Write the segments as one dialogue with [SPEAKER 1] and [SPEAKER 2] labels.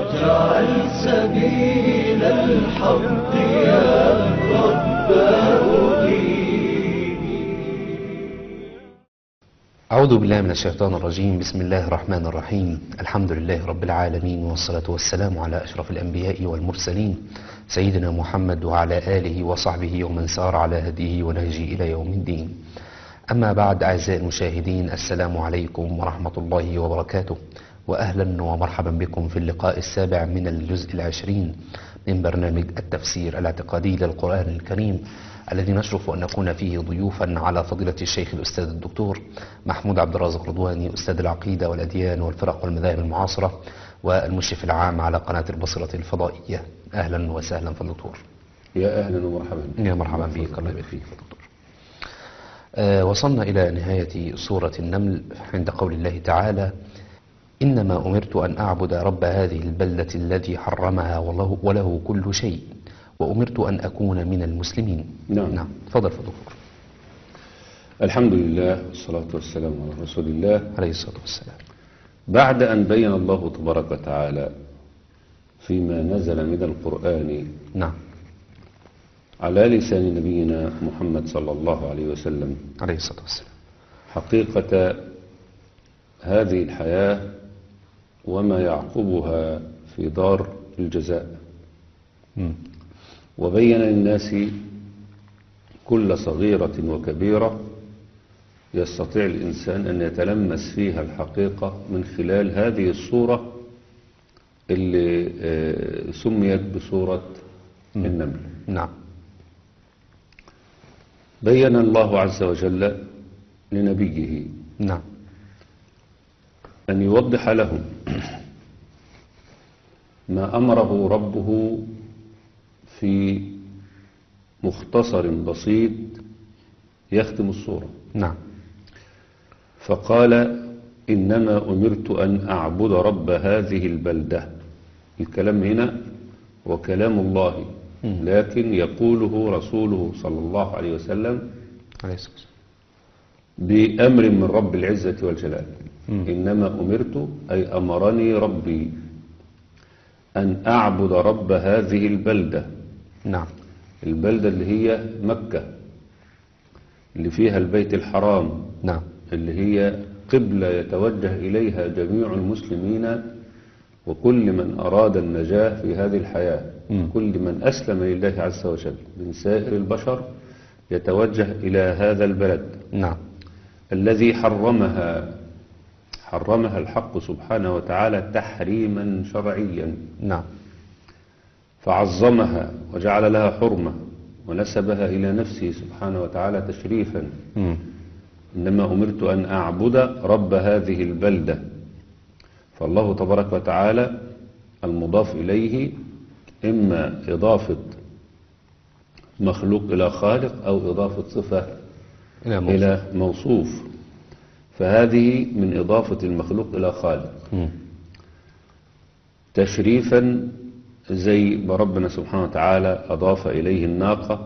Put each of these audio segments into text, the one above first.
[SPEAKER 1] واجعل سبيل الحق يا رب
[SPEAKER 2] أعوذ بالله من الشيطان الرجيم بسم الله الرحمن الرحيم الحمد لله رب العالمين والصلاة والسلام على أشرف الأنبياء والمرسلين سيدنا محمد وعلى آله وصحبه ومن سار على هديه ونهجه إلى يوم الدين أما بعد أعزائي المشاهدين السلام عليكم ورحمة الله وبركاته وأهلا ومرحبا بكم في اللقاء السابع من الجزء العشرين من برنامج التفسير الاعتقادي للقرآن الكريم الذي نشرف أن نكون فيه ضيوفا على فضيلة الشيخ الأستاذ الدكتور محمود عبد الرازق رضواني أستاذ العقيدة والأديان والفرق والمذاهب المعاصرة والمشرف العام على قناة البصرة الفضائية أهلا وسهلا في الدكتور
[SPEAKER 3] يا اهلا ومرحبا
[SPEAKER 2] يا مرحبا بك الله يبارك فيك يا دكتور آه وصلنا إلى نهاية سورة النمل عند قول الله تعالى إنما أمرت أن أعبد رب هذه البلدة الذي حرمها وله, وله كل شيء وأمرت أن أكون من المسلمين
[SPEAKER 3] نعم.
[SPEAKER 2] نعم تفضل يا دكتور
[SPEAKER 3] الحمد لله والصلاة والسلام على رسول الله
[SPEAKER 2] عليه الصلاة والسلام
[SPEAKER 3] بعد أن بين الله تبارك وتعالى فيما نزل من القرآن
[SPEAKER 2] نعم
[SPEAKER 3] على لسان نبينا محمد صلى الله عليه وسلم
[SPEAKER 2] عليه الصلاة والسلام
[SPEAKER 3] حقيقة هذه الحياة وما يعقبها في دار الجزاء
[SPEAKER 2] مم.
[SPEAKER 3] وبين للناس كل صغيرة وكبيرة يستطيع الإنسان أن يتلمس فيها الحقيقة من خلال هذه الصورة اللي آه، سميت بصورة النمل
[SPEAKER 2] نعم
[SPEAKER 3] بين الله عز وجل لنبيه
[SPEAKER 2] نعم
[SPEAKER 3] أن يوضح لهم ما أمره ربه في مختصر بسيط يختم الصورة
[SPEAKER 2] نعم
[SPEAKER 3] فقال إنما أمرت أن أعبد رب هذه البلدة الكلام هنا وكلام الله لكن يقوله رسوله صلى الله عليه وسلم
[SPEAKER 2] عليه الصلاة والسلام
[SPEAKER 3] بأمر من رب العزة والجلال إنما أمرت أي أمرني ربي أن أعبد رب هذه البلدة
[SPEAKER 2] نعم
[SPEAKER 3] البلدة اللي هي مكة اللي فيها البيت الحرام
[SPEAKER 2] نعم
[SPEAKER 3] اللي هي قبلة يتوجه إليها جميع المسلمين وكل من أراد النجاة في هذه الحياة كل من أسلم لله عز وجل من سائر البشر يتوجه إلى هذا البلد
[SPEAKER 2] نعم
[SPEAKER 3] الذي حرمها حرمها الحق سبحانه وتعالى تحريما شرعيا
[SPEAKER 2] نعم
[SPEAKER 3] فعظمها وجعل لها حرمة ونسبها إلى نفسه سبحانه وتعالى تشريفا
[SPEAKER 2] مم.
[SPEAKER 3] إنما أمرت أن أعبد رب هذه البلدة فالله تبارك وتعالى المضاف إليه إما إضافة مخلوق إلى خالق أو إضافة صفة
[SPEAKER 2] إلى موضوع.
[SPEAKER 3] إلى موصوف فهذه من إضافة المخلوق إلى خالق
[SPEAKER 2] مم.
[SPEAKER 3] تشريفا زي ما ربنا سبحانه وتعالى أضاف إليه الناقة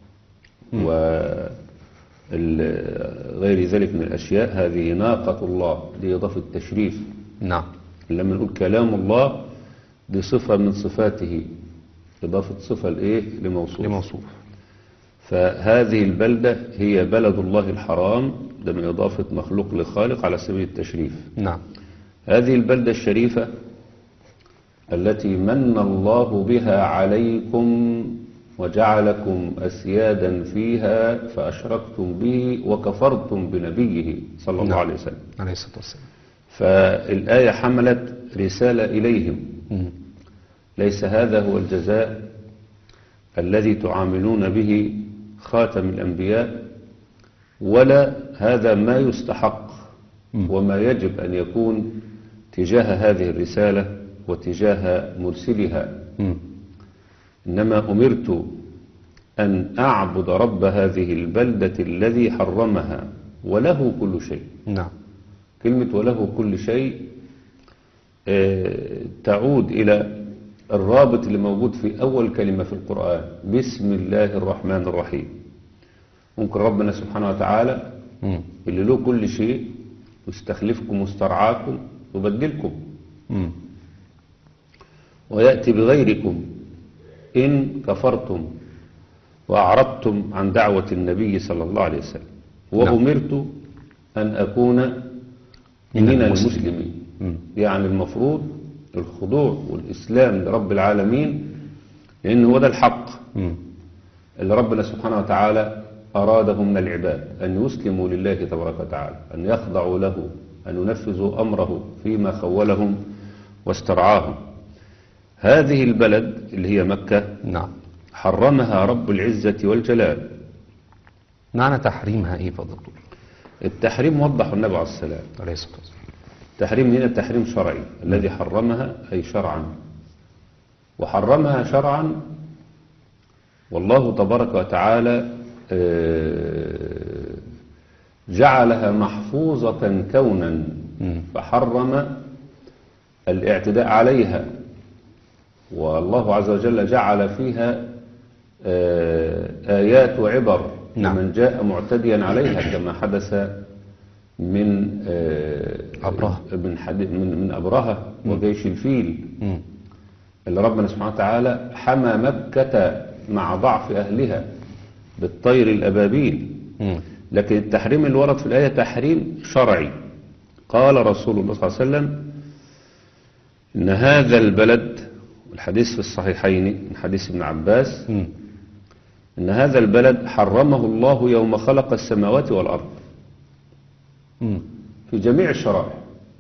[SPEAKER 3] وغير ذلك من الأشياء هذه ناقة الله دي إضافة تشريف
[SPEAKER 2] نعم
[SPEAKER 3] لما نقول كلام الله دي صفة من صفاته إضافة صفة لإيه لموصوف
[SPEAKER 2] لموصوف
[SPEAKER 3] فهذه البلدة هي بلد الله الحرام ده من إضافة مخلوق لخالق على سبيل التشريف
[SPEAKER 2] نعم
[SPEAKER 3] هذه البلدة الشريفة التي من الله بها عليكم وجعلكم أسيادا فيها فأشركتم به وكفرتم بنبيه صلى الله
[SPEAKER 2] نعم.
[SPEAKER 3] عليه وسلم
[SPEAKER 2] عليه الصلاة والسلام
[SPEAKER 3] فالآية حملت رسالة إليهم
[SPEAKER 2] مم.
[SPEAKER 3] ليس هذا هو الجزاء الذي تعاملون به خاتم الأنبياء ولا هذا ما يستحق وما يجب أن يكون تجاه هذه الرسالة وتجاه مرسلها
[SPEAKER 2] مم.
[SPEAKER 3] إنما أمرت أن أعبد رب هذه البلدة الذي حرمها وله كل شيء
[SPEAKER 2] نعم
[SPEAKER 3] كلمة وله كل شيء آه، تعود إلى الرابط اللي موجود في أول كلمة في القرآن بسم الله الرحمن الرحيم ممكن ربنا سبحانه وتعالى
[SPEAKER 2] مم.
[SPEAKER 3] اللي له كل شيء واستخلفكم واسترعاكم وبدلكم
[SPEAKER 2] مم.
[SPEAKER 3] ويأتي بغيركم إن كفرتم وأعرضتم عن دعوة النبي صلى الله عليه وسلم وأمرت أن أكون من
[SPEAKER 2] المسلمين.
[SPEAKER 3] المسلمين
[SPEAKER 2] مم.
[SPEAKER 3] يعني المفروض الخضوع والإسلام لرب العالمين لأن هو ده الحق
[SPEAKER 2] مم.
[SPEAKER 3] اللي ربنا سبحانه وتعالى أراده من العباد أن يسلموا لله تبارك وتعالى أن يخضعوا له أن ينفذوا أمره فيما خولهم واسترعاهم هذه البلد اللي هي مكة
[SPEAKER 2] نعم
[SPEAKER 3] حرمها رب العزة والجلال
[SPEAKER 2] معنى تحريمها ايه فضل الدكتور
[SPEAKER 3] التحريم وضحه النبي عليه السلام
[SPEAKER 2] عليه الصلاة والسلام
[SPEAKER 3] التحريم هنا تحريم شرعي الذي حرمها أي شرعا وحرمها شرعا والله تبارك وتعالى آه، جعلها محفوظة كونا فحرم الاعتداء عليها والله عز وجل جعل فيها آه، آيات وعبر
[SPEAKER 2] نعم.
[SPEAKER 3] لمن جاء معتديا عليها كما حدث من آه،
[SPEAKER 2] أبرهة.
[SPEAKER 3] من حد- من من أبرهة وجيش الفيل
[SPEAKER 2] مم.
[SPEAKER 3] اللي ربنا سبحانه وتعالى حمى مكة مع ضعف أهلها بالطير الأبابيل
[SPEAKER 2] مم.
[SPEAKER 3] لكن التحريم اللي ورد في الآية تحريم شرعي قال رسول الله صلى الله عليه وسلم إن هذا البلد الحديث في الصحيحين من حديث ابن عباس
[SPEAKER 2] مم.
[SPEAKER 3] إن هذا البلد حرمه الله يوم خلق السماوات والأرض
[SPEAKER 2] مم.
[SPEAKER 3] في جميع الشرائع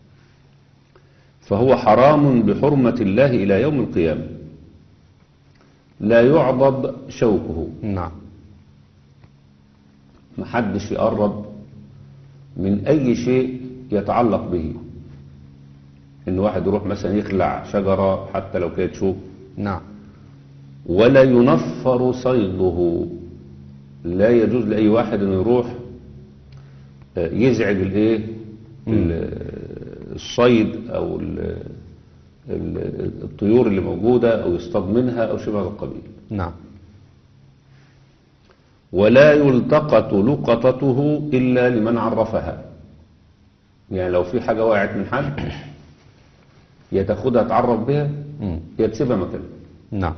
[SPEAKER 3] فهو حرام بحرمة الله إلى يوم القيامة لا يعضد شوكه
[SPEAKER 2] نعم
[SPEAKER 3] محدش يقرب من أي شيء يتعلق به إن واحد يروح مثلا يخلع شجرة حتى لو كانت شوك
[SPEAKER 2] نعم
[SPEAKER 3] ولا ينفر صيده لا يجوز لأي واحد إنه يروح آه، يزعج الايه ال- الصيد او ال- ال- الطيور اللي موجودة او يصطاد منها او شبه هذا القبيل
[SPEAKER 2] نعم
[SPEAKER 3] ولا يلتقط لقطته إلا لمن عرفها يعني لو في حاجة وقعت من حد يا تاخدها تعرف بها
[SPEAKER 2] مم.
[SPEAKER 3] يا تسيبها مكانها
[SPEAKER 2] نعم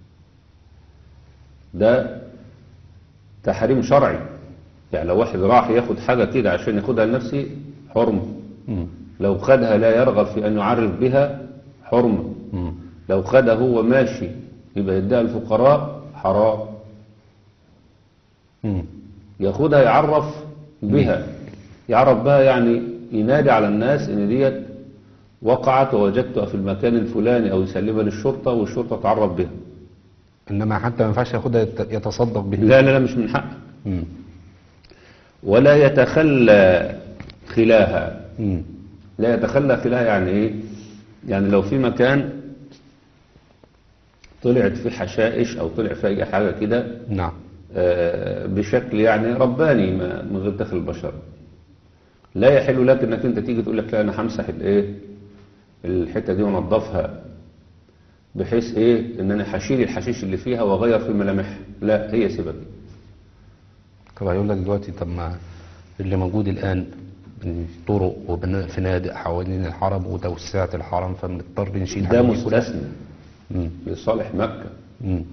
[SPEAKER 3] ده تحريم شرعي يعني لو واحد راح ياخد حاجة كده عشان ياخدها لنفسه حرم
[SPEAKER 2] مم.
[SPEAKER 3] لو خدها لا يرغب في أن يعرف بها حرم
[SPEAKER 2] مم.
[SPEAKER 3] لو خدها هو ماشي يبقى يديها الفقراء حرام
[SPEAKER 2] مم.
[SPEAKER 3] ياخدها يعرف بها يعرف بها يعني ينادي على الناس ان ديت وقعت ووجدتها في المكان الفلاني او يسلمها للشرطة والشرطة تعرف بها
[SPEAKER 2] انما حتى ما ينفعش ياخدها يت- يتصدق بها
[SPEAKER 3] لا لا لا مش من حقه
[SPEAKER 2] مم.
[SPEAKER 3] ولا يتخلى خلاها
[SPEAKER 2] مم.
[SPEAKER 3] لا يتخلى خلاها يعني ايه يعني لو في مكان طلعت فيه حشائش او طلع فيه اي حاجة كده
[SPEAKER 2] نعم
[SPEAKER 3] آه، بشكل يعني رباني ما- من غير دخل البشر لا يحل لك انك انت تيجي تقول لك لا انا همسح الايه الحته دي وانضفها بحيث ايه ان انا هشيل الحشيش اللي فيها واغير في ملامحها لا هي سيبك
[SPEAKER 2] طب هيقول لك دلوقتي طب ما اللي موجود الآن من طرق وبناء فنادق حوالين الحرم وتوسعة الحرم فبنضطر نشيل
[SPEAKER 3] ده
[SPEAKER 2] حاجة دي كلها.
[SPEAKER 3] مستثنى
[SPEAKER 2] مم.
[SPEAKER 3] لصالح مكه
[SPEAKER 2] مم.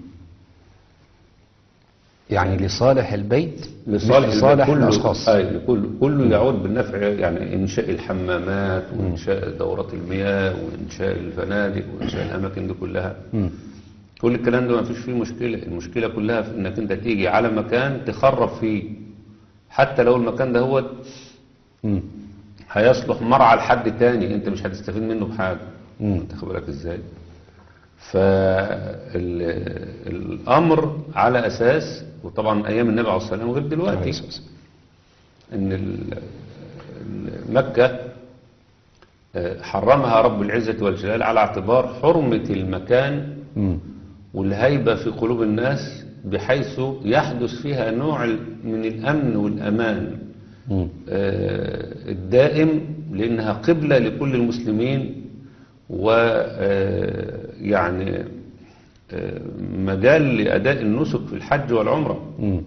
[SPEAKER 2] يعني لصالح البيت
[SPEAKER 3] لصالح
[SPEAKER 2] مش لصالح
[SPEAKER 3] كله
[SPEAKER 2] الأشخاص
[SPEAKER 3] اي لكل كله يعود بالنفع يعني انشاء الحمامات وانشاء دورات المياه وانشاء الفنادق وانشاء الاماكن دي كلها
[SPEAKER 2] مم.
[SPEAKER 3] كل الكلام ده ما فيش فيه مشكلة المشكلة كلها في انك انت تيجي على مكان تخرب فيه حتى لو المكان ده هو
[SPEAKER 2] مم.
[SPEAKER 3] هيصلح مرعى لحد تاني انت مش هتستفيد منه بحاجة
[SPEAKER 2] مم.
[SPEAKER 3] انت خبرك ازاي فالامر على اساس وطبعا ايام النبي عليه الصلاة والسلام غير
[SPEAKER 2] عليه
[SPEAKER 3] دلوقتي
[SPEAKER 2] الصلاة والسلام.
[SPEAKER 3] ان ال- ال- مكة آه، حرمها رب العزة والجلال على اعتبار حرمة المكان
[SPEAKER 2] مم.
[SPEAKER 3] والهيبة في قلوب الناس بحيث يحدث فيها نوع من الأمن والأمان
[SPEAKER 2] مم.
[SPEAKER 3] آه، الدائم لأنها قبلة لكل المسلمين ويعني مجال لأداء النسك في الحج والعمرة
[SPEAKER 2] مم.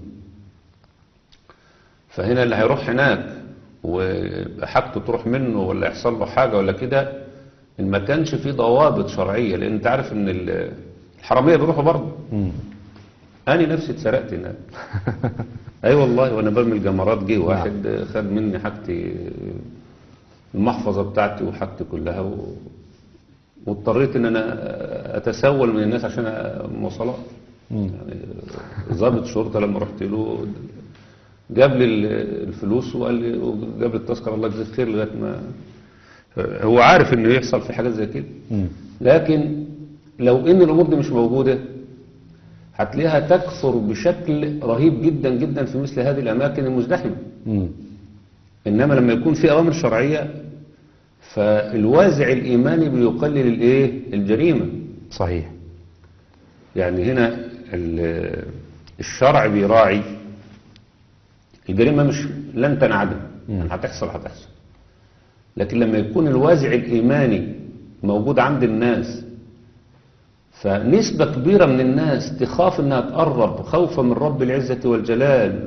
[SPEAKER 3] فهنا اللي هيروح هناك وحاجته تروح منه ولا يحصل له حاجة ولا كده إن ما كانش في ضوابط شرعية لأن أنت عارف إن ال- الحرامية بيروحوا برضه
[SPEAKER 2] مم.
[SPEAKER 3] أنا نفسي اتسرقت هناك أي والله وأنا برمي الجمرات جه واحد خد مني حاجتي المحفظة بتاعتي وحاجتي كلها و... واضطريت إن أنا أتسول من الناس عشان مواصلات يعني ضابط شرطة لما رحت له جاب لي ال- الفلوس وقال لي وجاب لي التذكرة الله يجزيه خير لغاية ما هو عارف إنه يحصل في حاجات زي كده
[SPEAKER 2] مم.
[SPEAKER 3] لكن لو ان الامور دي مش موجودة هتلاقيها تكثر بشكل رهيب جدا جدا في مثل هذه الاماكن المزدحمة
[SPEAKER 2] مم.
[SPEAKER 3] انما لما يكون في اوامر شرعية فالوازع الايماني بيقلل الايه الجريمة
[SPEAKER 2] صحيح
[SPEAKER 3] يعني هنا ال- الشرع بيراعي الجريمة مش لن تنعدم يعني هتحصل هتحصل لكن لما يكون الوازع الإيماني موجود عند الناس فنسبة كبيرة من الناس تخاف انها تقرب خوفا من رب العزة والجلال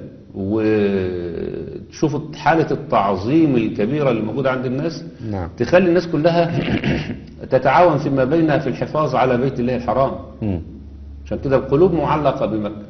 [SPEAKER 3] وتشوف حالة التعظيم الكبيرة اللي موجودة عند الناس
[SPEAKER 2] نعم
[SPEAKER 3] تخلي الناس كلها تتعاون فيما بينها في الحفاظ على بيت الله الحرام
[SPEAKER 2] مم.
[SPEAKER 3] عشان كده القلوب معلقة بمكة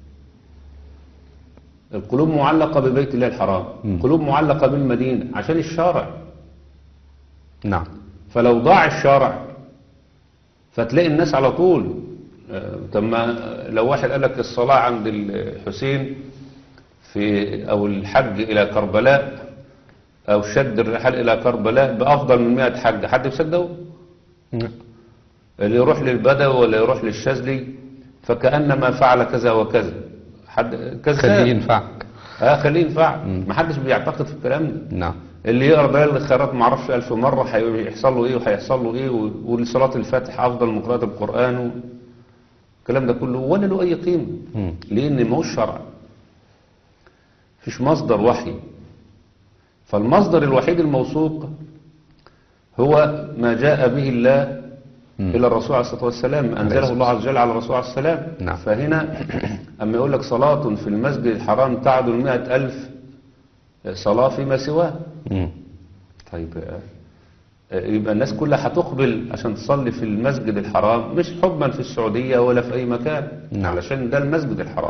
[SPEAKER 3] القلوب معلقة ببيت الله الحرام القلوب معلقة بالمدينة عشان الشارع
[SPEAKER 2] نعم
[SPEAKER 3] فلو ضاع الشارع فتلاقي الناس على طول آه، طب ما لو واحد قال لك الصلاة عند الحسين في أو الحج إلى كربلاء أو شد الرحال إلى كربلاء بأفضل من 100 حج حد يصدقه؟
[SPEAKER 2] نعم.
[SPEAKER 3] اللي يروح للبدو ولا يروح للشاذلي فكأنما فعل كذا وكذا حد كذا
[SPEAKER 2] خليه ينفعك
[SPEAKER 3] اه خليه ينفع ما حدش بيعتقد في الكلام ده
[SPEAKER 2] نعم
[SPEAKER 3] اللي يقرا دلائل الخيرات ما اعرفش ألف مرة هيحصل له ايه وهيحصل له ايه و- ولصلاة الفاتح افضل من قراءة القرآن و- الكلام ده كله ولا له اي قيمة
[SPEAKER 2] مم.
[SPEAKER 3] لان ما هوش شرع فيش مصدر وحي فالمصدر الوحيد الموثوق هو ما جاء به الله إلى الرسول عليه الصلاة والسلام أنزله الله عز وجل على الرسول عليه السلام
[SPEAKER 2] نعم.
[SPEAKER 3] فهنا أما يقول لك صلاة في المسجد الحرام تعدل مئة ألف صلاة فيما سواه
[SPEAKER 2] مم.
[SPEAKER 3] طيب آه، يبقى الناس كلها هتقبل عشان تصلي في المسجد الحرام مش حبا في السعودية ولا في أي مكان
[SPEAKER 2] نعم.
[SPEAKER 3] علشان ده المسجد الحرام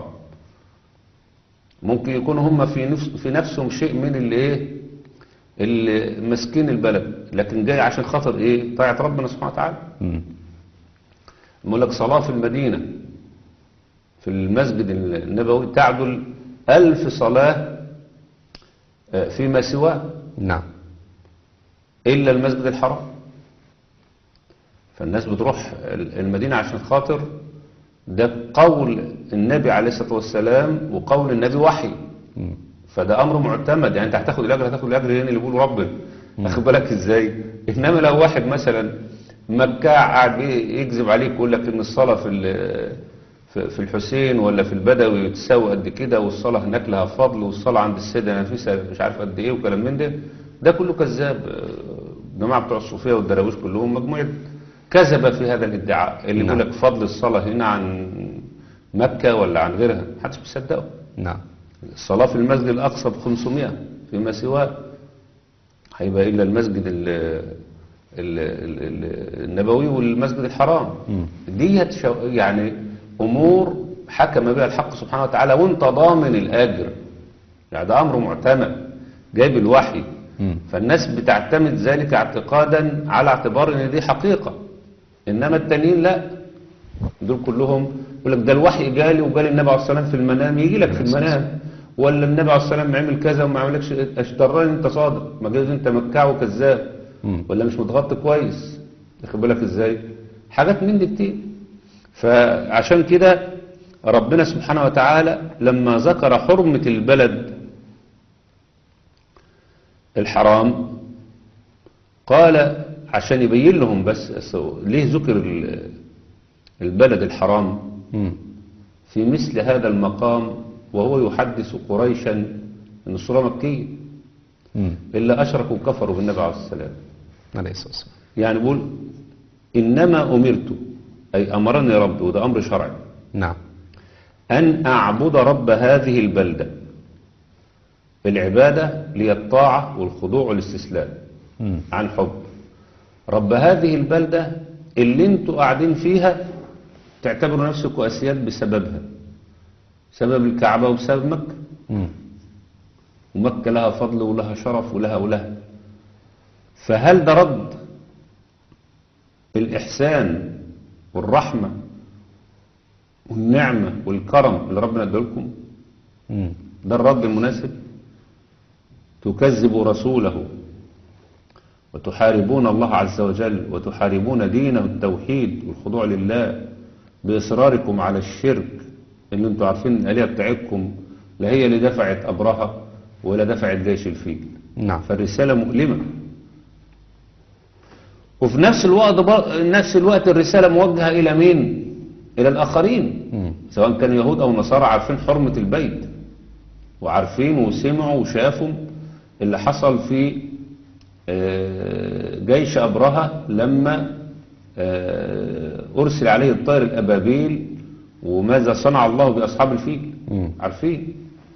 [SPEAKER 3] ممكن يكونوا هم في نفس في نفسهم شيء من اللي ايه اللي ماسكين البلد لكن جاي عشان خاطر ايه طاعة ربنا سبحانه وتعالى
[SPEAKER 2] مم.
[SPEAKER 3] يقول لك صلاة في المدينة في المسجد النبوي تعدل ألف صلاة آه، فيما سواه
[SPEAKER 2] نعم
[SPEAKER 3] إلا المسجد الحرام فالناس بتروح المدينة عشان خاطر ده قول النبي عليه الصلاة والسلام وقول النبي وحي
[SPEAKER 2] مم.
[SPEAKER 3] فده أمر معتمد يعني أنت هتاخد الأجر هتاخد الأجر لأن اللي بيقول ربنا أخد بالك إزاي إنما لو واحد مثلا مكاع قاعد بي- يكذب عليك ويقول لك إن الصلاة في ال- في في الحسين ولا في البدوي تساوي قد كده والصلاة هناك لها فضل والصلاة عند السيدة نفيسة مش عارف قد إيه وكلام من ده ده كله كذاب آه، الجماعة بتوع الصوفية والدراويش كلهم مجموعة كذب في هذا الادعاء اللي
[SPEAKER 2] نعم.
[SPEAKER 3] يقول لك فضل الصلاة هنا عن مكة ولا عن غيرها محدش بيصدقه
[SPEAKER 2] نعم
[SPEAKER 3] الصلاة في المسجد الأقصى ب 500 فيما سواه هيبقى إلا المسجد ال ال ال النبوي والمسجد الحرام ديت شو- يعني أمور حكم بها الحق سبحانه وتعالى وانت ضامن الأجر يعني ده أمر معتمد جايب الوحي
[SPEAKER 2] مم.
[SPEAKER 3] فالناس بتعتمد ذلك اعتقادا على اعتبار ان دي حقيقة انما التانيين لا دول كلهم يقول لك ده الوحي جالي وجالي النبي عليه الصلاه والسلام في المنام يجي لك في المنام ولا النبي عليه الصلاه والسلام عمل كذا وما عملكش اشتراني انت صادق ما جايز انت مكع وكذاب
[SPEAKER 2] مم.
[SPEAKER 3] ولا مش متغطي كويس واخد بالك ازاي حاجات من دي كتير فعشان كده ربنا سبحانه وتعالى لما ذكر حرمة البلد الحرام قال عشان يبين لهم بس أسو- ليه ذكر ال- البلد الحرام
[SPEAKER 2] مم.
[SPEAKER 3] في مثل هذا المقام وهو يحدث قريشا ان الصورة مكية
[SPEAKER 2] مم.
[SPEAKER 3] إلا أشركوا وكفروا بالنبي عليه السلام
[SPEAKER 2] عليه الصلاة والسلام
[SPEAKER 3] يعني بقول إنما أمرت أي أمرني ربي وده أمر شرعي
[SPEAKER 2] نعم
[SPEAKER 3] أن أعبد رب هذه البلدة العبادة هي الطاعة والخضوع والاستسلام
[SPEAKER 2] مم.
[SPEAKER 3] عن حب رب هذه البلدة اللي انتوا قاعدين فيها تعتبروا نفسكم أسياد بسببها سبب الكعبة وبسبب مكة
[SPEAKER 2] مم.
[SPEAKER 3] ومكة لها فضل ولها شرف ولها ولها فهل ده رد الإحسان والرحمة والنعمة والكرم اللي ربنا اداه لكم
[SPEAKER 2] مم.
[SPEAKER 3] ده الرد المناسب تكذبوا رسوله وتحاربون الله عز وجل وتحاربون دينه التوحيد والخضوع لله بإصراركم على الشرك اللي انتوا عارفين الآلهة بتاعتكم لا هي اللي دفعت أبرهة ولا دفعت جيش الفيل
[SPEAKER 2] نعم
[SPEAKER 3] فالرسالة مؤلمة وفي نفس الوقت بر... نفس الوقت الرسالة موجهة إلى مين؟ إلى الآخرين
[SPEAKER 2] مم.
[SPEAKER 3] سواء كانوا يهود أو نصارى عارفين حرمة البيت وعارفين وسمعوا وشافوا اللي حصل في آه، جيش أبرهة لما آه، أرسل عليه الطائر الأبابيل وماذا صنع الله بأصحاب الفيل
[SPEAKER 2] مم.
[SPEAKER 3] عارفين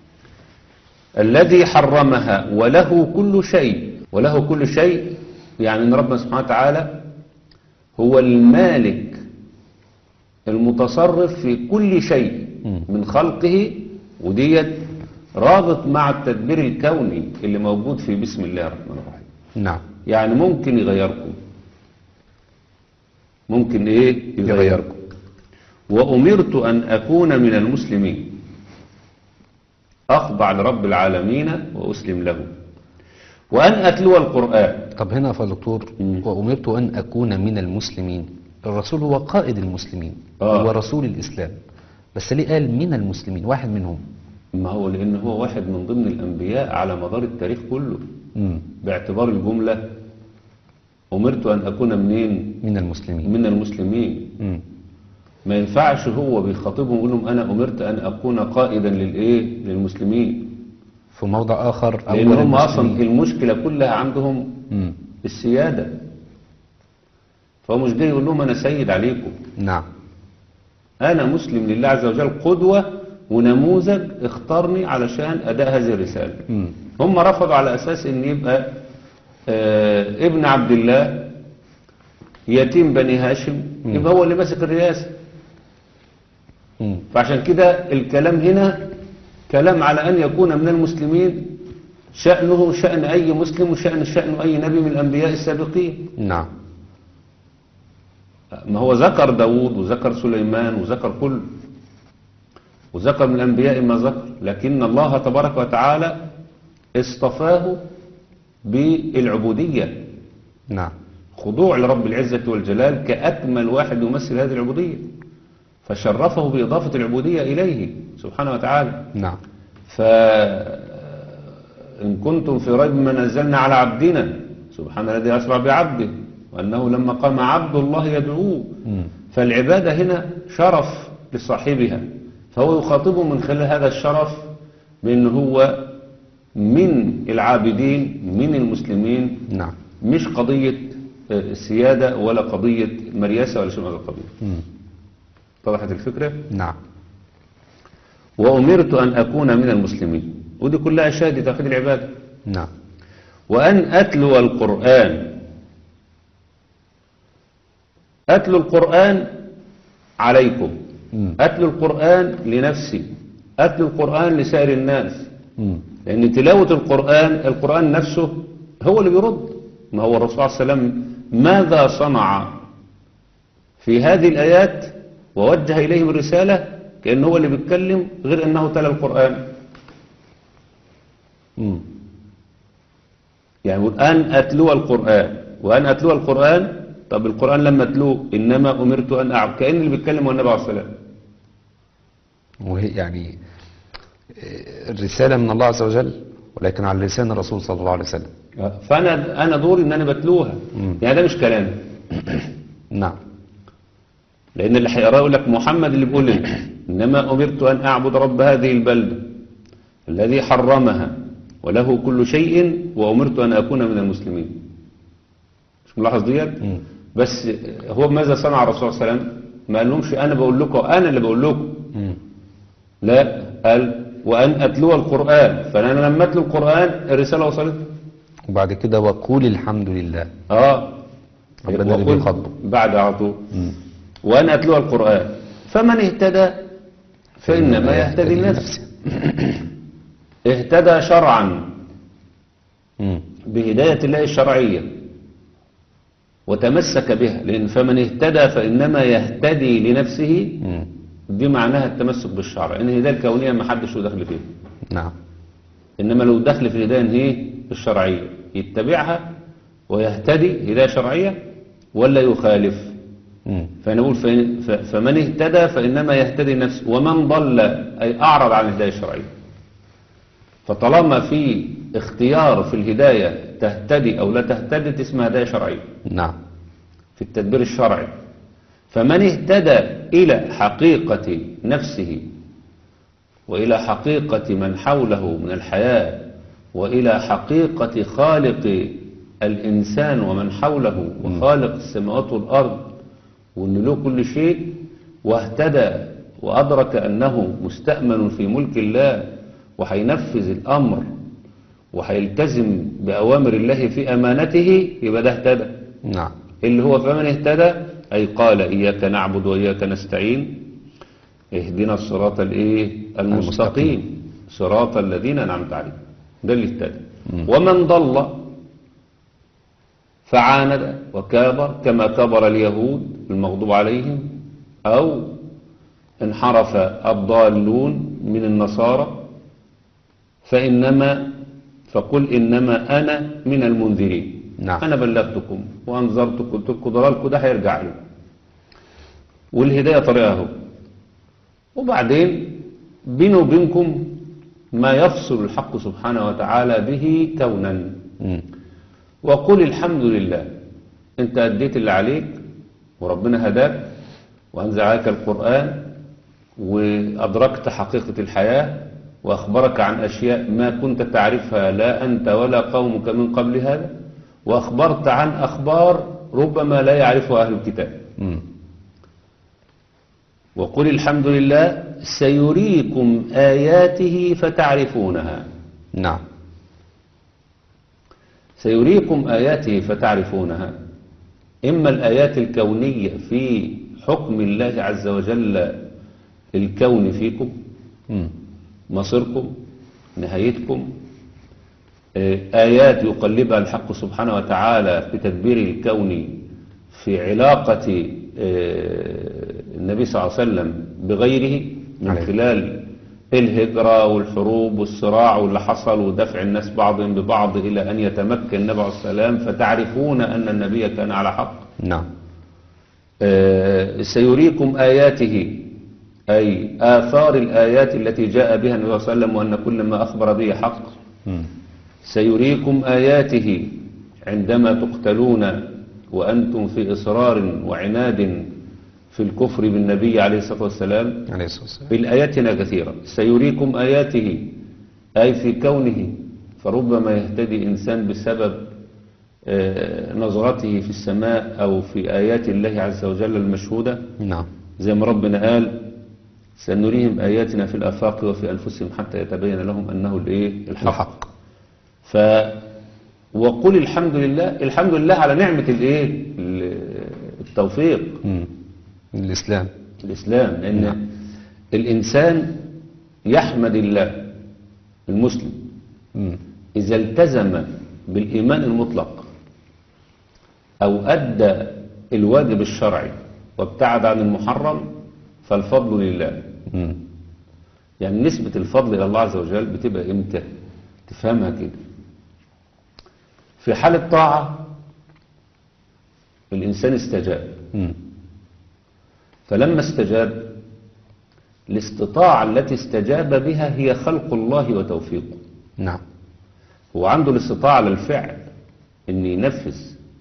[SPEAKER 3] الذي حرمها وله كل شيء وله كل شيء يعني ان ربنا سبحانه وتعالى هو المالك المتصرف في كل شيء
[SPEAKER 2] مم.
[SPEAKER 3] من خلقه وديت رابط مع التدبير الكوني اللي موجود في بسم الله الرحمن الرحيم
[SPEAKER 2] نعم
[SPEAKER 3] يعني ممكن يغيركم ممكن ايه يغيركم وأمرت أن أكون من المسلمين أخضع لرب العالمين وأسلم له وأن أتلو القرآن
[SPEAKER 2] طب هنا يا دكتور
[SPEAKER 3] مم.
[SPEAKER 2] وأمرت أن أكون من المسلمين الرسول هو قائد المسلمين
[SPEAKER 3] آه.
[SPEAKER 2] هو رسول الإسلام بس ليه قال من المسلمين واحد منهم
[SPEAKER 3] ما هو لأن هو واحد من ضمن الأنبياء على مدار التاريخ كله
[SPEAKER 2] مم.
[SPEAKER 3] باعتبار الجملة أمرت أن أكون منين
[SPEAKER 2] من المسلمين
[SPEAKER 3] من المسلمين
[SPEAKER 2] مم.
[SPEAKER 3] ما ينفعش هو بيخاطبهم ويقول لهم أنا أمرت أن أكون قائدا للإيه للمسلمين
[SPEAKER 2] في موضع آخر
[SPEAKER 3] لأن
[SPEAKER 2] أول
[SPEAKER 3] هم أصلا
[SPEAKER 2] المسلمين.
[SPEAKER 3] المشكلة كلها عندهم
[SPEAKER 2] مم.
[SPEAKER 3] السيادة فهو مش جاي يقول لهم أنا سيد عليكم
[SPEAKER 2] نعم
[SPEAKER 3] أنا مسلم لله عز وجل قدوة ونموذج اختارني علشان أداء هذه الرسالة
[SPEAKER 2] مم.
[SPEAKER 3] هم رفضوا على أساس أن يبقى آه ابن عبد الله يتيم بني هاشم يبقى هو اللي ماسك الرئاسة
[SPEAKER 2] مم.
[SPEAKER 3] فعشان كده الكلام هنا كلام على أن يكون من المسلمين شأنه شأن أي مسلم وشأن شأن أي نبي من الأنبياء السابقين
[SPEAKER 2] نعم
[SPEAKER 3] ما هو ذكر داود وذكر سليمان وذكر كل وذكر من الأنبياء ما ذكر لكن الله تبارك وتعالى اصطفاه بالعبودية
[SPEAKER 2] نعم
[SPEAKER 3] خضوع لرب العزة والجلال كأكمل واحد يمثل هذه العبودية فشرفه بإضافة العبودية إليه سبحانه وتعالى
[SPEAKER 2] نعم
[SPEAKER 3] فإن كنتم في ريب ما نزلنا على عبدنا سبحان الذي أسرع بعبده وأنه لما قام عبد الله يدعوه
[SPEAKER 2] مم.
[SPEAKER 3] فالعبادة هنا شرف لصاحبها فهو يخاطبه من خلال هذا الشرف بأن هو من العابدين من المسلمين
[SPEAKER 2] نعم
[SPEAKER 3] مش قضية آه، سيادة ولا قضية مرياسة ولا شيء من هذا القبيل
[SPEAKER 2] مم.
[SPEAKER 3] اتضحت الفكرة
[SPEAKER 2] نعم
[SPEAKER 3] وأمرت أن أكون من المسلمين ودي كلها شهادة توحيد العبادة
[SPEAKER 2] نعم
[SPEAKER 3] وأن أتلو القرآن أتلو القرآن عليكم
[SPEAKER 2] مم.
[SPEAKER 3] أتلو القرآن لنفسي أتلو القرآن لسائر الناس
[SPEAKER 2] مم.
[SPEAKER 3] لأن تلاوة القرآن القرآن نفسه هو اللي بيرد ما هو الرسول صلى الله عليه وسلم ماذا صنع في هذه الآيات ووجه إليهم الرسالة كأنه هو اللي بيتكلم غير أنه تلا القرآن
[SPEAKER 2] مم.
[SPEAKER 3] يعني يقول أن أتلو القرآن وأن أتلو القرآن طب القرآن لما أتلوه إنما أمرت أن أعب كأن اللي بيتكلم هو النبي عليه الصلاة والسلام
[SPEAKER 2] وهي يعني آه، الرسالة من الله عز وجل ولكن على لسان الرسول صلى الله عليه وسلم
[SPEAKER 3] فأنا أنا دوري إن أنا بتلوها
[SPEAKER 2] مم.
[SPEAKER 3] يعني ده مش كلامي
[SPEAKER 2] نعم
[SPEAKER 3] لأن اللي هيقراه يقول لك محمد اللي بيقول لي إنما أمرت أن أعبد رب هذه البلدة الذي حرمها وله كل شيء وأمرت أن أكون من المسلمين مش ملاحظ ديت
[SPEAKER 2] مم.
[SPEAKER 3] بس هو ماذا صنع الرسول صلى الله عليه وسلم ما قالهمش أنا بقول لكم أنا اللي بقول لكم
[SPEAKER 2] مم.
[SPEAKER 3] لا قال وأن أتلو القرآن فأنا لما أتلو القرآن الرسالة وصلت
[SPEAKER 2] وبعد كده وقول الحمد لله
[SPEAKER 3] آه
[SPEAKER 2] ربنا اللي
[SPEAKER 3] وقل
[SPEAKER 2] بيخاطبه
[SPEAKER 3] بعد على طول وأنا أتلو القرآن فمن اهتدى فإنما يهتدي لنفسه اهتدى شرعا
[SPEAKER 2] مم.
[SPEAKER 3] بهداية الله الشرعية وتمسك بها لأن فمن اهتدى فإنما يهتدي لنفسه
[SPEAKER 2] مم.
[SPEAKER 3] دي معناها التمسك بالشرع إن الهداية الكونية ما حدش له دخل فيها
[SPEAKER 2] نعم
[SPEAKER 3] إنما لو دخل في الهداية إن هي الشرعية يتبعها ويهتدي هداية شرعية ولا يخالف
[SPEAKER 2] مم.
[SPEAKER 3] فأنا أقول فإن- ف- فمن اهتدى فإنما يهتدي نفسه ومن ضل أي أعرض عن الهداية الشرعية فطالما في اختيار في الهداية تهتدي أو لا تهتدي تسمى هداية شرعية
[SPEAKER 2] نعم
[SPEAKER 3] في التدبير الشرعي فمن اهتدى إلى حقيقة نفسه وإلى حقيقة من حوله من الحياة وإلى حقيقة خالق الإنسان ومن حوله وخالق السماوات والأرض وأن له كل شيء واهتدى وأدرك أنه مستأمن في ملك الله وهينفذ الأمر وهيلتزم بأوامر الله في أمانته يبقى ده اهتدى
[SPEAKER 2] نعم
[SPEAKER 3] اللي هو فمن اهتدى أي قال إياك نعبد وإياك نستعين اهدنا الصراط الايه المستقيم صراط الذين أنعمت عليهم ده اللي اهتدى ومن ضل فعاند وكابر كما كبر اليهود المغضوب عليهم أو انحرف الضالون من النصارى فإنما فقل إنما أنا من المنذرين
[SPEAKER 2] نعم.
[SPEAKER 3] أنا بلغتكم وأنذرتكم قلت لكم ضلالكم ده هيرجع له والهداية طريقها هو وبعدين بينه وبينكم ما يفصل الحق سبحانه وتعالى به كونا
[SPEAKER 2] مم.
[SPEAKER 3] وقل الحمد لله انت أديت اللي عليك وربنا هداك وأنزل عليك القرآن وأدركت حقيقة الحياة وأخبرك عن أشياء ما كنت تعرفها لا أنت ولا قومك من قبل هذا وأخبرت عن أخبار ربما لا يعرفها أهل الكتاب
[SPEAKER 2] مم.
[SPEAKER 3] وقل الحمد لله سيريكم آياته فتعرفونها
[SPEAKER 2] نعم
[SPEAKER 3] سيريكم آياته فتعرفونها إما الآيات الكونية في حكم الله عز وجل الكون فيكم
[SPEAKER 2] مم.
[SPEAKER 3] مصيركم نهايتكم آه، آيات يقلبها الحق سبحانه وتعالى في تدبير الكون في علاقة آه، النبي صلى الله عليه وسلم بغيره من
[SPEAKER 2] عليه.
[SPEAKER 3] خلال الهجرة والحروب والصراع واللي حصل ودفع الناس بعضهم ببعض إلى أن يتمكن النبي عليه السلام فتعرفون أن النبي كان على حق
[SPEAKER 2] نعم
[SPEAKER 3] آه، سيريكم آياته أي آثار الآيات التي جاء بها النبي صلى الله عليه وسلم وأن كل ما أخبر به حق
[SPEAKER 2] مم.
[SPEAKER 3] سيريكم آياته عندما تقتلون وأنتم في إصرار وعناد في الكفر بالنبي عليه الصلاة والسلام
[SPEAKER 2] عليه الصلاة والسلام
[SPEAKER 3] بالآيات هنا كثيرة سيريكم آياته أي في كونه فربما يهتدي إنسان بسبب آه، نظرته في السماء أو في آيات الله عز وجل المشهودة
[SPEAKER 2] نعم
[SPEAKER 3] زي ما ربنا قال سنريهم آياتنا في الآفاق وفي أنفسهم حتى يتبين لهم أنه الإيه الحق
[SPEAKER 2] الحق
[SPEAKER 3] ف وقل الحمد لله الحمد لله على نعمة الإيه ال- التوفيق
[SPEAKER 2] مم. الإسلام
[SPEAKER 3] الإسلام لأن الإنسان يحمد الله المسلم
[SPEAKER 2] مم.
[SPEAKER 3] إذا التزم بالإيمان المطلق أو أدى الواجب الشرعي وابتعد عن المحرم فالفضل لله
[SPEAKER 2] مم.
[SPEAKER 3] يعني نسبة الفضل إلى الله عز وجل بتبقى إمتى تفهمها كده في حالة طاعة الإنسان استجاب
[SPEAKER 2] مم.
[SPEAKER 3] فلما استجاب الاستطاعة التي استجاب بها هي خلق الله وتوفيقه
[SPEAKER 2] نعم
[SPEAKER 3] هو عنده الاستطاعة على الفعل ان ينفذ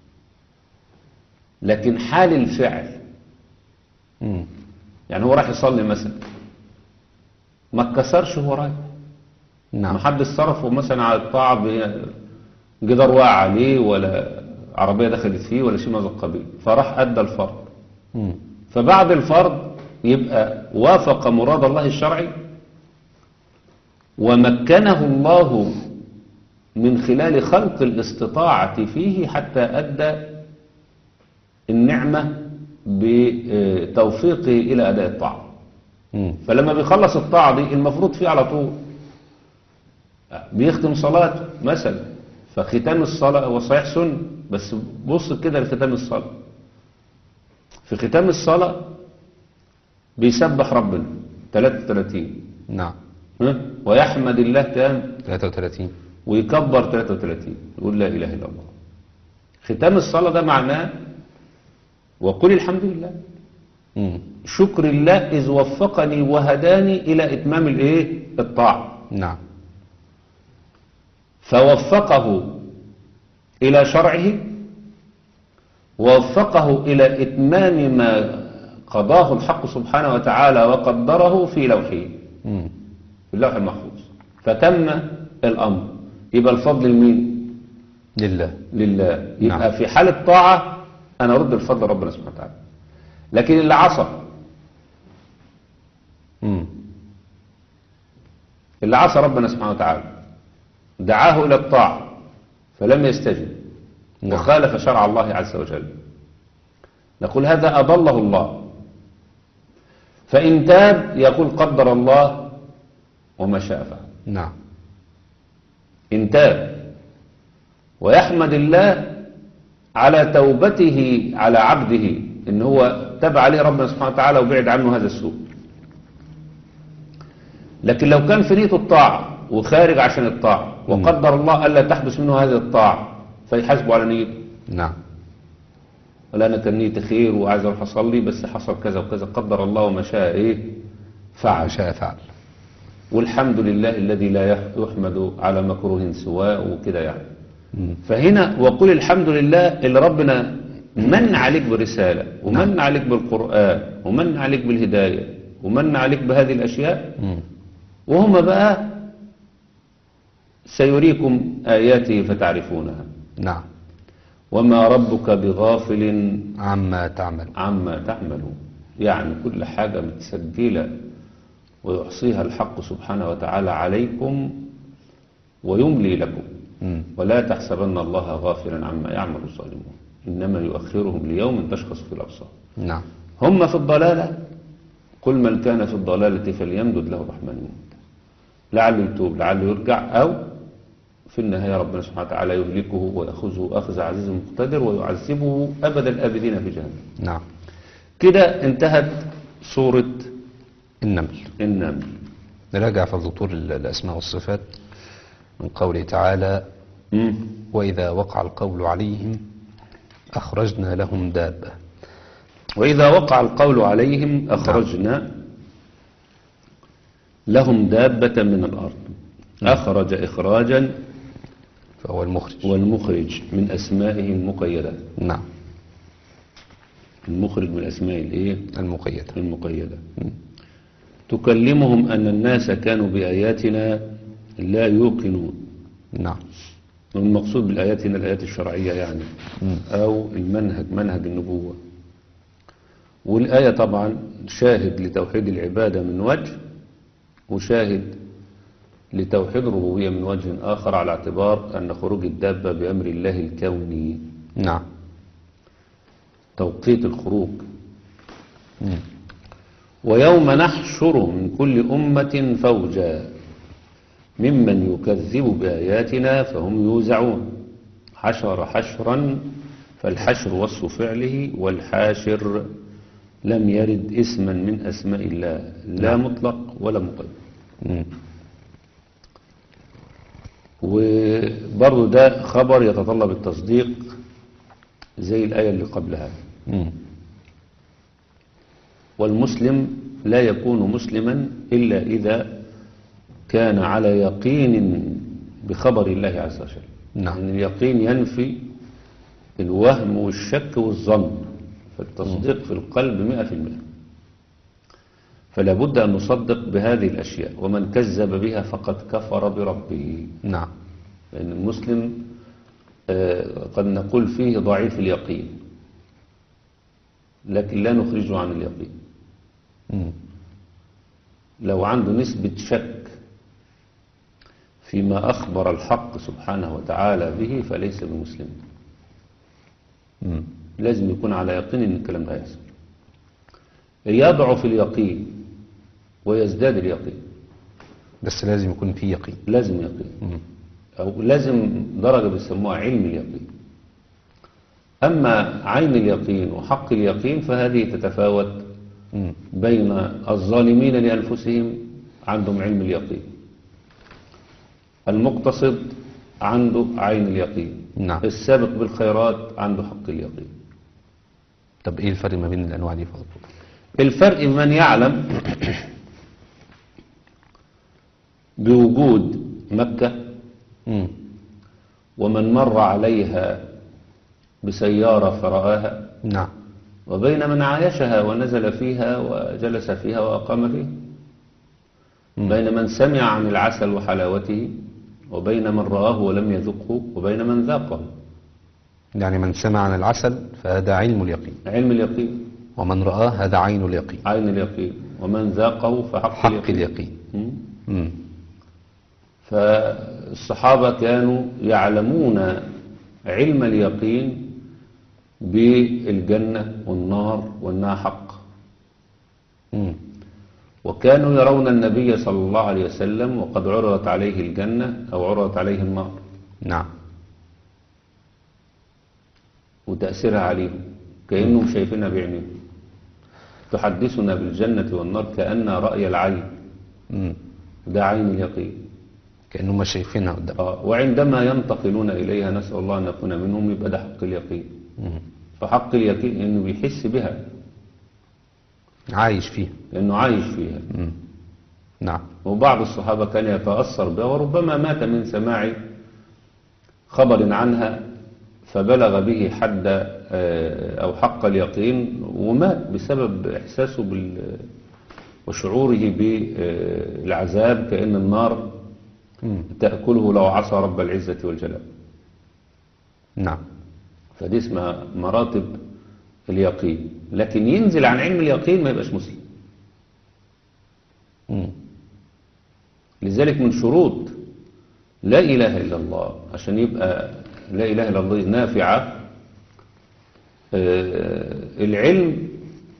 [SPEAKER 3] لكن حال الفعل
[SPEAKER 2] مم.
[SPEAKER 3] يعني هو راح يصلي مثلا ما اتكسرش هو رايح ما
[SPEAKER 2] نعم
[SPEAKER 3] حد صرفه مثلا على الطاعة ب- جدار واقع عليه ولا عربية دخلت فيه ولا شيء من هذا القبيل فراح أدى الفرض
[SPEAKER 2] مم.
[SPEAKER 3] فبعد الفرض يبقى وافق مراد الله الشرعي ومكنه الله من خلال خلق الاستطاعة فيه حتى أدى النعمة بتوفيقه إلى أداء الطاعة
[SPEAKER 2] مم.
[SPEAKER 3] فلما بيخلص الطاعة دي المفروض فيه على طول بيختم صلاته مثلا فختام الصلاة هو صحيح سن بس بص كده لختام الصلاة في ختام الصلاة بيسبح ربنا 33
[SPEAKER 2] نعم
[SPEAKER 3] ها؟ ويحمد الله كام
[SPEAKER 2] 33
[SPEAKER 3] ويكبر 33 يقول لا إله إلا الله ختام الصلاة ده معناه وقل الحمد لله
[SPEAKER 2] مم.
[SPEAKER 3] شكر الله إذ وفقني وهداني إلى إتمام الإيه الطاعة
[SPEAKER 2] نعم
[SPEAKER 3] فوفقه إلى شرعه ووفقه إلى إتمام ما قضاه الحق سبحانه وتعالى وقدره في لوحه
[SPEAKER 2] مم.
[SPEAKER 3] في اللوح المحفوظ فتم الأمر يبقى الفضل لمين
[SPEAKER 2] لله
[SPEAKER 3] لله يبقى
[SPEAKER 2] نعم.
[SPEAKER 3] في حالة طاعة أنا أرد الفضل ربنا سبحانه وتعالى لكن اللي عصى
[SPEAKER 2] مم.
[SPEAKER 3] اللي عصى ربنا سبحانه وتعالى دعاه إلى الطاعة فلم يستجب
[SPEAKER 2] نعم.
[SPEAKER 3] وخالف شرع الله عز وجل نقول هذا أضله الله فإن تاب يقول قدر الله وما شاء فعل
[SPEAKER 2] نعم
[SPEAKER 3] إن تاب ويحمد الله على توبته على عبده إن هو تاب عليه ربنا سبحانه وتعالى وبعد عنه هذا السوء لكن لو كان في نيته الطاعة وخارج عشان الطاعة وقدر الله ألا تحدث منه هذه الطاعة فيحاسبه على نيته
[SPEAKER 2] نعم
[SPEAKER 3] ولا أنا كان نيتي خير وعايز أروح أصلي بس حصل كذا وكذا قدر الله وما شاء إيه
[SPEAKER 2] ما
[SPEAKER 3] فعل
[SPEAKER 2] شاء فعل
[SPEAKER 3] والحمد لله الذي لا يح- يحمد على مكروه سواء وكده يعني
[SPEAKER 2] مم.
[SPEAKER 3] فهنا وقل الحمد لله اللي ربنا من عليك برسالة ومن عليك بالقرآن ومن عليك بالهداية ومن عليك بهذه الأشياء
[SPEAKER 2] مم.
[SPEAKER 3] وهم بقى سيريكم آياته فتعرفونها
[SPEAKER 2] نعم
[SPEAKER 3] وما ربك بغافل
[SPEAKER 2] عما تعمل
[SPEAKER 3] عما تعملون يعني كل حاجة متسجلة ويحصيها الحق سبحانه وتعالى عليكم ويملي لكم
[SPEAKER 2] مم.
[SPEAKER 3] ولا تحسبن الله غافلا عما يعمل الظالمون إنما يؤخرهم ليوم تشخص في الأبصار
[SPEAKER 2] نعم
[SPEAKER 3] هم في الضلالة قل من كان في الضلالة فليمدد له الرحمن يمد لعله يتوب لعله يرجع أو في النهاية ربنا سبحانه وتعالى يهلكه ويأخذه أخذ عزيز مقتدر ويعذبه أبد الآبدين في جهنم
[SPEAKER 2] نعم
[SPEAKER 3] كده انتهت سورة
[SPEAKER 2] النمل
[SPEAKER 3] النمل
[SPEAKER 2] نراجع في الدكتور ال- الأسماء والصفات من قوله تعالى
[SPEAKER 3] مم.
[SPEAKER 2] وإذا وقع القول عليهم أخرجنا لهم دابة
[SPEAKER 3] وإذا وقع القول عليهم أخرجنا لهم دابة من الأرض أخرج إخراجا
[SPEAKER 2] فهو المخرج
[SPEAKER 3] والمخرج من أسمائه المقيدة
[SPEAKER 2] نعم
[SPEAKER 3] المخرج من أسماء الإيه
[SPEAKER 2] المقيدة
[SPEAKER 3] المقيدة تكلمهم أن الناس كانوا بآياتنا لا يوقنون
[SPEAKER 2] نعم
[SPEAKER 3] والمقصود بالآيات هنا الآيات الشرعية يعني
[SPEAKER 2] مم.
[SPEAKER 3] أو المنهج منهج النبوة والآية طبعا شاهد لتوحيد العبادة من وجه وشاهد لتوحيد الربوبية من وجه آخر على اعتبار أن خروج الدابة بأمر الله الكوني
[SPEAKER 2] نعم
[SPEAKER 3] توقيت الخروج
[SPEAKER 2] مم.
[SPEAKER 3] ويوم نحشر من كل أمة فوجا ممن يكذب بآياتنا فهم يوزعون حشر حشرا فالحشر وصف فعله والحاشر لم يرد اسما من أسماء الله لا مطلق ولا مقيد
[SPEAKER 2] مم.
[SPEAKER 3] وبرضه ده خبر يتطلب التصديق زي الآية اللي قبلها
[SPEAKER 2] مم.
[SPEAKER 3] والمسلم لا يكون مسلما إلا إذا كان على يقين بخبر الله عز وجل
[SPEAKER 2] نعم.
[SPEAKER 3] يعني اليقين ينفي الوهم والشك والظن فالتصديق في القلب مئة في المئة فلا بد أن نصدق بهذه الأشياء ومن كذب بها فقد كفر بربه
[SPEAKER 2] نعم
[SPEAKER 3] لأن المسلم آه، قد نقول فيه ضعيف اليقين لكن لا نخرجه عن اليقين
[SPEAKER 2] مم.
[SPEAKER 3] لو عنده نسبة شك فيما أخبر الحق سبحانه وتعالى به فليس بمسلم
[SPEAKER 2] مم.
[SPEAKER 3] لازم يكون على يقين ان الكلام ده هيحصل يضعف اليقين ويزداد اليقين
[SPEAKER 2] بس لازم يكون في يقين
[SPEAKER 3] لازم يقين
[SPEAKER 2] مم.
[SPEAKER 3] أو لازم درجة بيسموها علم اليقين أما عين اليقين وحق اليقين فهذه تتفاوت
[SPEAKER 2] مم.
[SPEAKER 3] بين الظالمين لأنفسهم عندهم علم اليقين المقتصد عنده عين اليقين
[SPEAKER 2] نعم
[SPEAKER 3] السابق بالخيرات عنده حق اليقين
[SPEAKER 2] طب ايه الفرق ما بين الانواع دي فضل
[SPEAKER 3] الفرق من يعلم بوجود مكة
[SPEAKER 2] مم.
[SPEAKER 3] ومن مر عليها بسيارة فرآها
[SPEAKER 2] نعم
[SPEAKER 3] وبين من عايشها ونزل فيها وجلس فيها وأقام فيها
[SPEAKER 2] مم.
[SPEAKER 3] بين من سمع عن العسل وحلاوته وبين من رآه ولم يذقه وبين من ذاقه
[SPEAKER 2] يعني من سمع عن العسل فهذا علم اليقين
[SPEAKER 3] علم اليقين
[SPEAKER 2] ومن رآه هذا عين اليقين
[SPEAKER 3] عين اليقين ومن ذاقه فحق
[SPEAKER 2] حق
[SPEAKER 3] اليقين
[SPEAKER 2] اليقين
[SPEAKER 3] مم.
[SPEAKER 2] مم.
[SPEAKER 3] فالصحابة كانوا يعلمون علم اليقين بالجنة والنار وأنها حق
[SPEAKER 2] مم.
[SPEAKER 3] وكانوا يرون النبي صلى الله عليه وسلم وقد عرضت عليه الجنة أو عرضت عليه النار
[SPEAKER 2] نعم
[SPEAKER 3] وتأثيرها عليهم كأنهم شايفينها بعينيهم تحدثنا بالجنة والنار كأن رأي العين
[SPEAKER 2] مم.
[SPEAKER 3] ده عين اليقين
[SPEAKER 2] كأنهم ما شايفينها قدام
[SPEAKER 3] آه، وعندما ينتقلون إليها نسأل الله أن نكون منهم يبقى ده حق اليقين
[SPEAKER 2] مم.
[SPEAKER 3] فحق اليقين إنه بيحس بها
[SPEAKER 2] عايش فيها
[SPEAKER 3] لأنه عايش فيها
[SPEAKER 2] مم. نعم
[SPEAKER 3] وبعض الصحابة كان يتأثر بها وربما مات من سماع خبر عنها فبلغ به حد آه، أو حق اليقين ومات بسبب إحساسه بال وشعوره بالعذاب كأن النار
[SPEAKER 2] مم.
[SPEAKER 3] تأكله لو عصى رب العزة والجلال
[SPEAKER 2] نعم
[SPEAKER 3] فدي اسمها مراتب اليقين لكن ينزل عن علم اليقين ما يبقاش مسلم
[SPEAKER 2] مم.
[SPEAKER 3] لذلك من شروط لا إله إلا الله عشان يبقى لا إله إلا الله نافعة آه، العلم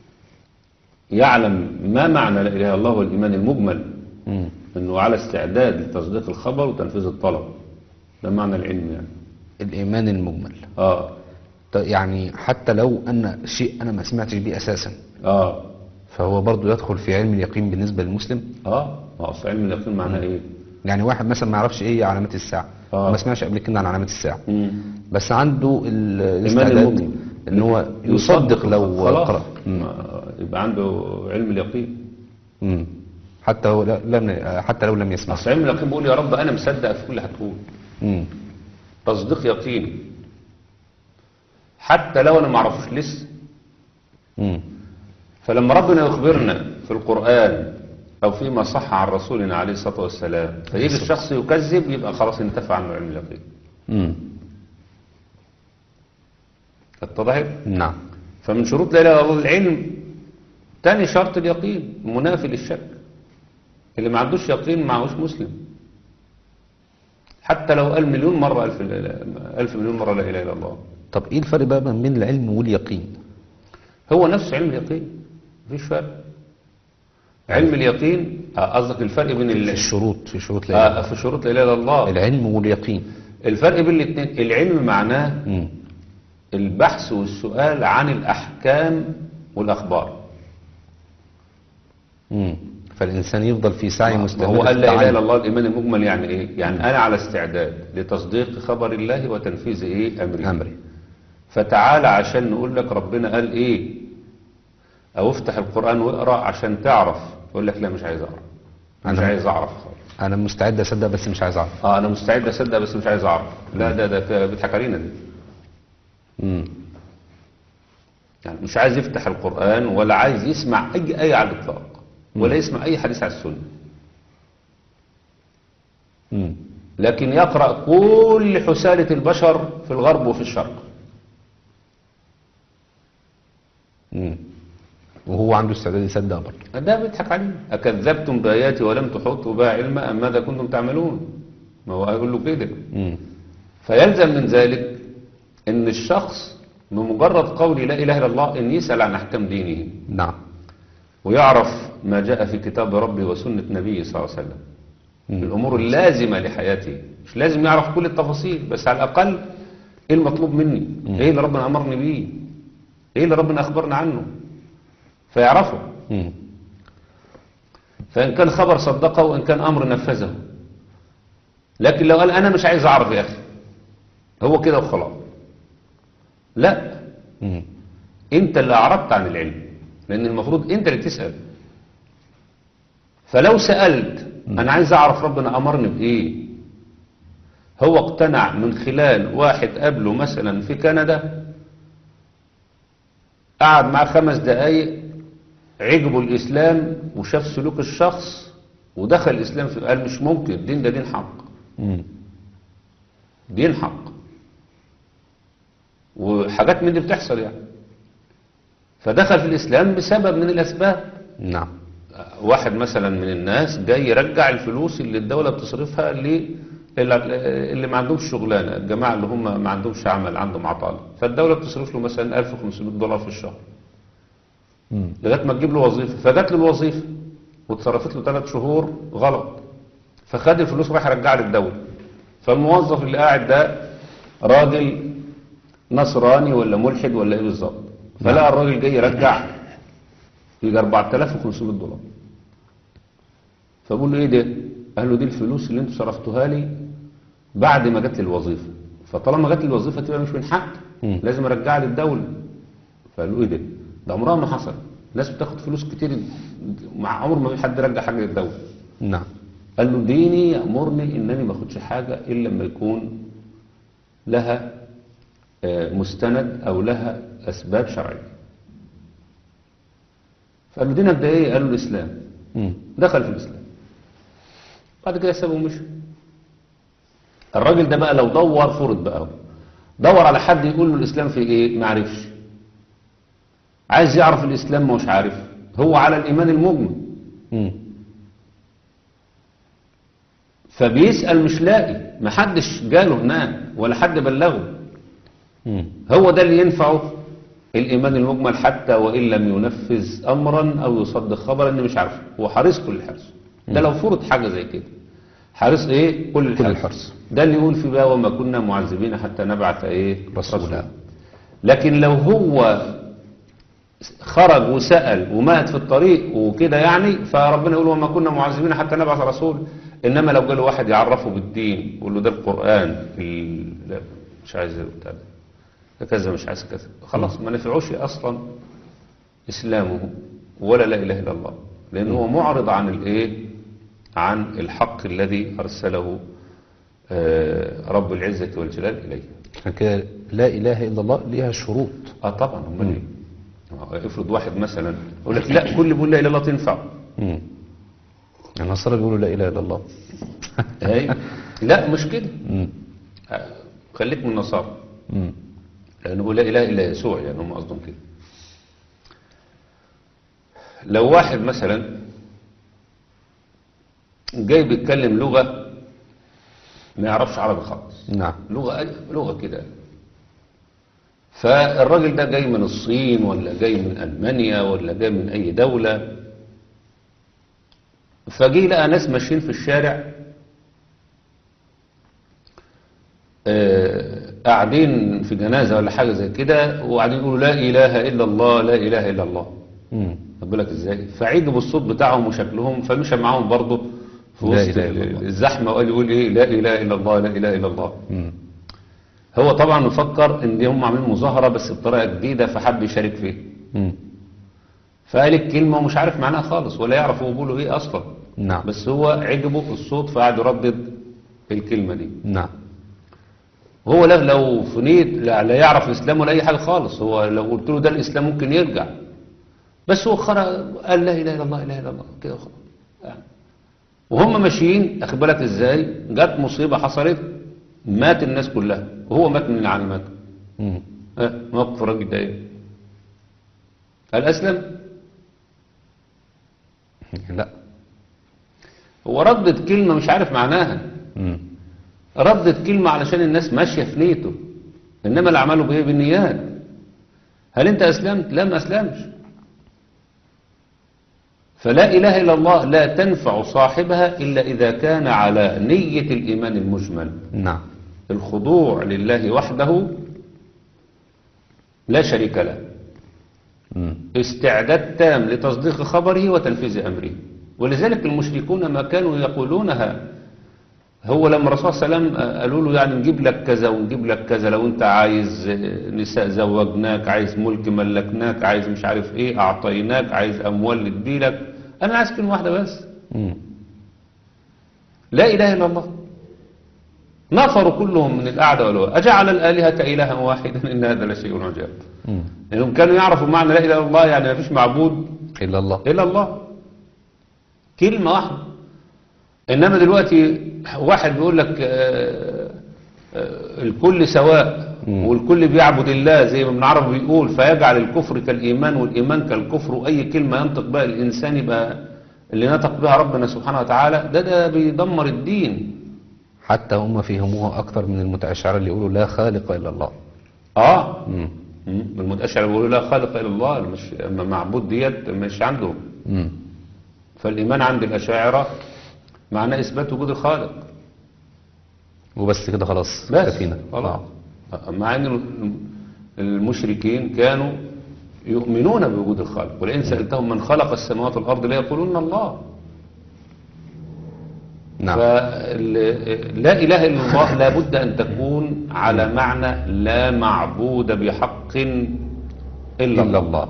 [SPEAKER 3] يعلم ما معنى لا إله إلا الله والإيمان المجمل
[SPEAKER 2] مم.
[SPEAKER 3] أنه على استعداد لتصديق الخبر وتنفيذ الطلب ده معنى العلم يعني
[SPEAKER 2] الإيمان المجمل
[SPEAKER 3] آه
[SPEAKER 2] ط- يعني حتى لو أن شيء أنا ما سمعتش بيه أساسا
[SPEAKER 3] آه
[SPEAKER 2] فهو برضو يدخل في علم اليقين بالنسبة للمسلم
[SPEAKER 3] آه ما أصل علم اليقين معناه إيه
[SPEAKER 2] يعني واحد مثلا ما يعرفش ايه علامات الساعة
[SPEAKER 3] آه.
[SPEAKER 2] ما سمعش قبل كده عن علامات الساعة
[SPEAKER 3] مم.
[SPEAKER 2] بس عنده ال-
[SPEAKER 3] إيمان
[SPEAKER 2] الاستعداد
[SPEAKER 3] المؤمن
[SPEAKER 2] ان هو يصدق لو
[SPEAKER 3] خلاص
[SPEAKER 2] قرأ مم.
[SPEAKER 3] ما- يبقى عنده علم اليقين
[SPEAKER 2] مم. حتى هو لا- لم حتى لو لم يسمع
[SPEAKER 3] أصل علم اليقين بيقول يا رب أنا مصدق في كل اللي هتقول
[SPEAKER 2] مم.
[SPEAKER 3] تصديق يقيني حتى لو أنا ما اعرفوش لسه
[SPEAKER 2] مم.
[SPEAKER 3] فلما ربنا يخبرنا في القرآن أو فيما صح عن رسولنا عليه الصلاة والسلام فيجي الشخص يكذب يبقى خلاص انتفع عنه علم اليقين
[SPEAKER 2] مم.
[SPEAKER 3] اتضحت؟
[SPEAKER 2] نعم
[SPEAKER 3] فمن شروط لا إله إلا الله العلم تاني شرط اليقين منافي للشك اللي ما عندوش يقين معهوش مسلم حتى لو قال مليون مرة ألف, ألف مليون مرة لا إله إلا الله
[SPEAKER 2] طب ايه الفرق بقى بين العلم واليقين
[SPEAKER 3] هو نفس علم اليقين مفيش فرق علم اليقين آه، قصدك الفرق بين
[SPEAKER 2] في
[SPEAKER 3] ال...
[SPEAKER 2] الشروط في شروط لا إله إلا
[SPEAKER 3] آه، في شروط لا إله إلا الله
[SPEAKER 2] الله. العلم واليقين
[SPEAKER 3] الفرق بين الاثنين العلم معناه
[SPEAKER 2] مم.
[SPEAKER 3] البحث والسؤال عن الأحكام والأخبار
[SPEAKER 2] مم. فالإنسان يفضل في سعي
[SPEAKER 3] ما
[SPEAKER 2] مستمر
[SPEAKER 3] هو قال
[SPEAKER 2] في
[SPEAKER 3] لا إله
[SPEAKER 2] التعلم.
[SPEAKER 3] إلا الله الإيمان المجمل يعني إيه؟ يعني أنا على استعداد لتصديق خبر الله وتنفيذ إيه أمره
[SPEAKER 2] أمري
[SPEAKER 3] فتعالى عشان نقول لك ربنا قال إيه أو افتح القرآن واقرأ عشان تعرف يقول لك لا مش عايز أعرف مش
[SPEAKER 2] أنا-
[SPEAKER 3] عايز أعرف خالص
[SPEAKER 2] أنا مستعد أصدق بس مش عايز أعرف
[SPEAKER 3] اه انا مستعد اصدق بس مش عايز اعرف لا ده ده بيضحك علينا دي
[SPEAKER 2] مم.
[SPEAKER 3] يعني مش عايز يفتح القرآن ولا عايز يسمع اي آية على الاطلاق ولا يسمع اي حديث على السنة
[SPEAKER 2] مم.
[SPEAKER 3] لكن يقرأ كل حسالة البشر في الغرب وفي الشرق
[SPEAKER 2] مم. وهو عنده استعداد يصدق برضه
[SPEAKER 3] ده بيضحك علينا أكذبتم بآياتي ولم تحطوا بها علما أم ماذا كنتم تعملون ما هو هيقول له كده
[SPEAKER 2] مم.
[SPEAKER 3] فيلزم من ذلك ان الشخص بمجرد قول لا إله إلا الله إن يسأل عن أحكام دينه
[SPEAKER 2] نعم
[SPEAKER 3] ويعرف ما جاء في كتاب ربي وسنة نبيه صلى الله عليه وسلم
[SPEAKER 2] مم.
[SPEAKER 3] الأمور اللازمة لحياته مش لازم يعرف كل التفاصيل بس على الأقل إيه المطلوب مني إيه اللي ربنا أمرني بيه إيه اللي ربنا أخبرنا عنه فيعرفه
[SPEAKER 2] مم.
[SPEAKER 3] فإن كان خبر صدقه وإن كان أمر نفذه لكن لو قال أنا مش عايز أعرف يا أخي هو كده وخلاص لا
[SPEAKER 2] مم.
[SPEAKER 3] أنت اللي أعرضت عن العلم لأن المفروض أنت اللي تسأل فلو سألت أنا عايز أعرف ربنا أمرني بإيه هو اقتنع من خلال واحد قبله مثلا في كندا قعد معاه خمس دقايق عجبه الإسلام وشاف سلوك الشخص ودخل الإسلام في قال مش ممكن الدين ده دين حق
[SPEAKER 2] مم.
[SPEAKER 3] دين حق وحاجات من دي بتحصل يعني فدخل في الإسلام بسبب من الأسباب
[SPEAKER 2] نعم
[SPEAKER 3] واحد مثلا من الناس جاي يرجع الفلوس اللي الدولة بتصرفها ل اللي ما عندهمش شغلانة الجماعة اللي هم ما عندهمش عمل عندهم عطالة فالدولة بتصرف له مثلا 1500 دولار في الشهر
[SPEAKER 2] مم.
[SPEAKER 3] لغايه ما تجيب له وظيفه فجات له الوظيفه واتصرفت له ثلاث شهور غلط فخد الفلوس وراح يرجعها للدوله فالموظف اللي قاعد ده راجل نصراني ولا ملحد ولا ايه بالظبط فلقى الراجل جاي يرجع يجي 4500 دولار فبقول له ايه ده قال له دي الفلوس اللي انتوا صرفتوها لي بعد ما جات لي الوظيفه فطالما جات لي الوظيفه تبقى مش من حقي
[SPEAKER 2] مم.
[SPEAKER 3] لازم ارجعها للدوله فقال له ايه ده ده عمرها ما حصل الناس بتاخد فلوس كتير مع عمر ما في حد رجع حاجه للدوله
[SPEAKER 2] نعم
[SPEAKER 3] قال له ديني يأمرني انني ما اخدش حاجه الا لما يكون لها آه، مستند او لها اسباب شرعيه فقال له دينك ده ايه قال له الاسلام
[SPEAKER 2] مم.
[SPEAKER 3] دخل في الإسلام بعد كده سابه ومشي الراجل ده بقى لو دور فرض بقى دور على حد يقول له الإسلام في إيه ما عرفش عايز يعرف الإسلام ما هوش عارف هو على الإيمان المجمل
[SPEAKER 2] مم.
[SPEAKER 3] فبيسأل مش لاقي ما حدش جاله هناك ولا حد بلغه
[SPEAKER 2] مم.
[SPEAKER 3] هو ده اللي ينفعه الإيمان المجمل حتى وإن لم ينفذ أمرا أو يصدق خبرا إنه مش عارفه هو حريص كل الحرص ده لو فرض حاجة زي كده حريص إيه كل الحرص,
[SPEAKER 2] الحرص.
[SPEAKER 3] ده اللي يقول في بقى وما كنا معذبين حتى نبعث إيه
[SPEAKER 2] رسولا.
[SPEAKER 3] لكن لو هو خرج وسأل ومات في الطريق وكده يعني فربنا يقول وما كنا معذبين حتى نبعث رسول إنما لو جاله واحد يعرفه بالدين يقول له ده القرآن ال- لا مش عايز بتاع ده ده كذا مش عايز كذا خلاص ما نفعوش أصلا إسلامه ولا لا إله إلا الله لأنه هو معرض عن الإيه عن الحق الذي أرسله آه، رب العزة والجلال إليه
[SPEAKER 2] عشان كده لا إله إلا الله ليها شروط
[SPEAKER 3] اه طبعا امال ايه آه، افرض واحد مثلا يقول لك لا كل بيقول لا اله الا الله تنفع
[SPEAKER 2] مم. النصارى بيقولوا لا إله إلا الله
[SPEAKER 3] هاي لا مش كده
[SPEAKER 2] مم.
[SPEAKER 3] آه، خليك من النصارى
[SPEAKER 2] مم.
[SPEAKER 3] لانه بيقول لا اله الا يسوع يعني هم قصدهم كده لو واحد مثلا جاي بيتكلم لغه ما يعرفش عربي خالص
[SPEAKER 2] نعم
[SPEAKER 3] لغة لغة كده فالراجل ده جاي من الصين ولا جاي من ألمانيا ولا جاي من أي دولة فجي لقى ناس ماشيين في الشارع آه، قاعدين في جنازة ولا حاجة زي كده وقاعدين يقولوا لا إله إلا الله لا إله إلا الله
[SPEAKER 2] مم.
[SPEAKER 3] خد بالك ازاي فعجبوا الصوت بتاعهم وشكلهم فمشى معاهم برضه في
[SPEAKER 2] لا
[SPEAKER 3] وسط
[SPEAKER 2] إله إلا الله.
[SPEAKER 3] الزحمة وقال يقول ايه لا اله الا الله لا اله الا الله
[SPEAKER 2] مم.
[SPEAKER 3] هو طبعا مفكر ان دي هم عاملين مظاهرة بس بطريقة جديدة فحب يشارك فيه
[SPEAKER 2] مم.
[SPEAKER 3] فقال الكلمة ومش عارف معناها خالص ولا يعرف هو بيقولوا ايه اصلا
[SPEAKER 2] نعم
[SPEAKER 3] بس هو عجبه الصوت فقعد يردد الكلمة دي
[SPEAKER 2] نعم
[SPEAKER 3] هو لا لو في نية لا, لا يعرف الاسلام ولا اي حاجة خالص هو لو قلت له ده الاسلام ممكن يرجع بس هو خرج قال لا اله الا الله لا اله الا الله كده خلاص يعني. وهم ماشيين اخد بالك ازاي جت مصيبة حصلت مات الناس كلها وهو مات من العلامات
[SPEAKER 2] مم.
[SPEAKER 3] ها، موقف الراجل ده ايه هل اسلم
[SPEAKER 2] لا
[SPEAKER 3] هو ردد كلمة مش عارف معناها
[SPEAKER 2] مم.
[SPEAKER 3] ردد كلمة علشان الناس ماشية في نيته إنما اللي عمله بإيه بالنيات هل انت اسلمت لا ما اسلمش فلا اله الا الله لا تنفع صاحبها الا اذا كان على نية الايمان المجمل
[SPEAKER 2] نعم
[SPEAKER 3] الخضوع لله وحده لا شريك له
[SPEAKER 2] مم.
[SPEAKER 3] استعداد تام لتصديق خبره وتنفيذ أمره ولذلك المشركون ما كانوا يقولونها هو لما الرسول صلى الله عليه وسلم قالوا له يعني نجيب لك كذا ونجيب لك كذا لو انت عايز نساء زوجناك عايز ملك ملكناك عايز مش عارف ايه اعطيناك عايز اموال نديلك انا عايز كلمه واحده بس
[SPEAKER 2] مم.
[SPEAKER 3] لا اله الا الله نفروا كلهم من القعده والوقت اجعل الالهه الها واحدا ان هذا لشيء عجاب
[SPEAKER 2] مم.
[SPEAKER 3] لانهم كانوا يعرفوا معنى لا اله الا الله يعني ما فيش معبود
[SPEAKER 2] إلا الله
[SPEAKER 3] إلا الله كلمة واحدة إنما دلوقتي واحد بيقول لك آه، آه، الكل سواء
[SPEAKER 2] مم.
[SPEAKER 3] والكل بيعبد الله زي ما ابن عربي بيقول فيجعل الكفر كالإيمان والإيمان كالكفر وأي كلمة ينطق بها الإنسان يبقى اللي نطق بها ربنا سبحانه وتعالى ده ده بيدمر الدين
[SPEAKER 2] حتى هم فهموها أكثر من المتأشعرة اللي يقولوا لا خالق إلا الله
[SPEAKER 3] آه
[SPEAKER 2] مم.
[SPEAKER 3] مم. المتأشعر بيقولوا لا خالق إلا الله مش أما معبود ديت مش عندهم
[SPEAKER 2] مم.
[SPEAKER 3] فالإيمان عند الأشاعرة معناه إثبات وجود الخالق
[SPEAKER 2] وبس كده خلاص
[SPEAKER 3] بس
[SPEAKER 2] كفينا
[SPEAKER 3] خلاص
[SPEAKER 2] آه.
[SPEAKER 3] مع ان المشركين كانوا يؤمنون بوجود الخالق ولئن سألتهم من خلق السماوات والأرض لا يقولون الله
[SPEAKER 2] نعم
[SPEAKER 3] فلا إله إلا الله لابد أن تكون على معنى لا معبود بحق إلا
[SPEAKER 2] إلا
[SPEAKER 3] الله
[SPEAKER 2] الله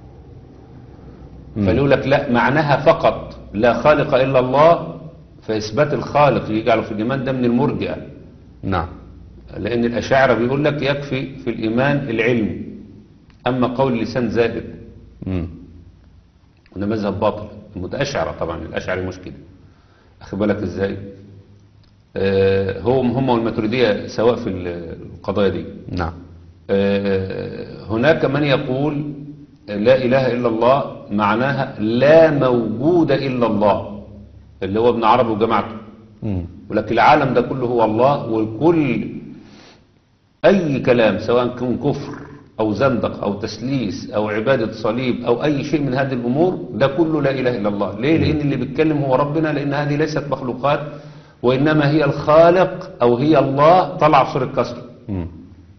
[SPEAKER 2] مم.
[SPEAKER 3] فليقول لك لا معناها فقط لا خالق إلا الله فإثبات الخالق يجعله في الإيمان ده من المرجئة
[SPEAKER 2] نعم
[SPEAKER 3] لأن الأشاعرة بيقول لك يكفي في الإيمان العلم أما قول اللسان زائد
[SPEAKER 2] مم.
[SPEAKER 3] وده مذهب باطل المتأشعرة طبعا الأشعري مش كده أخي بالك إزاي آه هم هم والماتريدية سواء في القضايا دي
[SPEAKER 2] نعم
[SPEAKER 3] آه هناك من يقول لا إله إلا الله معناها لا موجود إلا الله اللي هو ابن عربي وجماعته
[SPEAKER 2] مم.
[SPEAKER 3] ولكن العالم ده كله هو الله والكل أي كلام سواء كان كفر أو زندق أو تسليس أو عبادة صليب أو أي شيء من هذه الأمور ده كله لا إله إلا الله ليه؟ لأن اللي بيتكلم هو ربنا لأن هذه ليست مخلوقات وإنما هي الخالق أو هي الله طلع في سورة كسر
[SPEAKER 2] مم.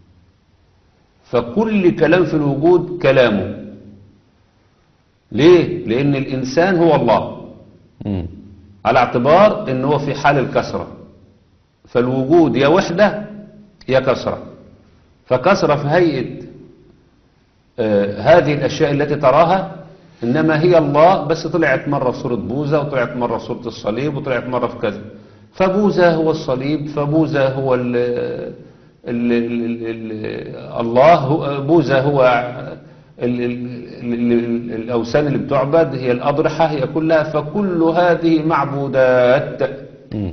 [SPEAKER 3] فكل كلام في الوجود كلامه ليه؟ لأن الإنسان هو الله
[SPEAKER 2] مم.
[SPEAKER 3] على اعتبار ان هو في حال الكسرة فالوجود يا وحدة يا كسرة فكسرة في هيئة آه هذه الأشياء التي تراها إنما هي الله بس طلعت مرة في سورة بوذا وطلعت مرة في سورة الصليب وطلعت مرة في كذا فبوذا هو الصليب فبوذا هو ال ال ال ال ال الله هو بوذا هو ال ال ال ال الأوثان اللي بتعبد هي الأضرحة هي كلها فكل هذه معبودات
[SPEAKER 2] مم.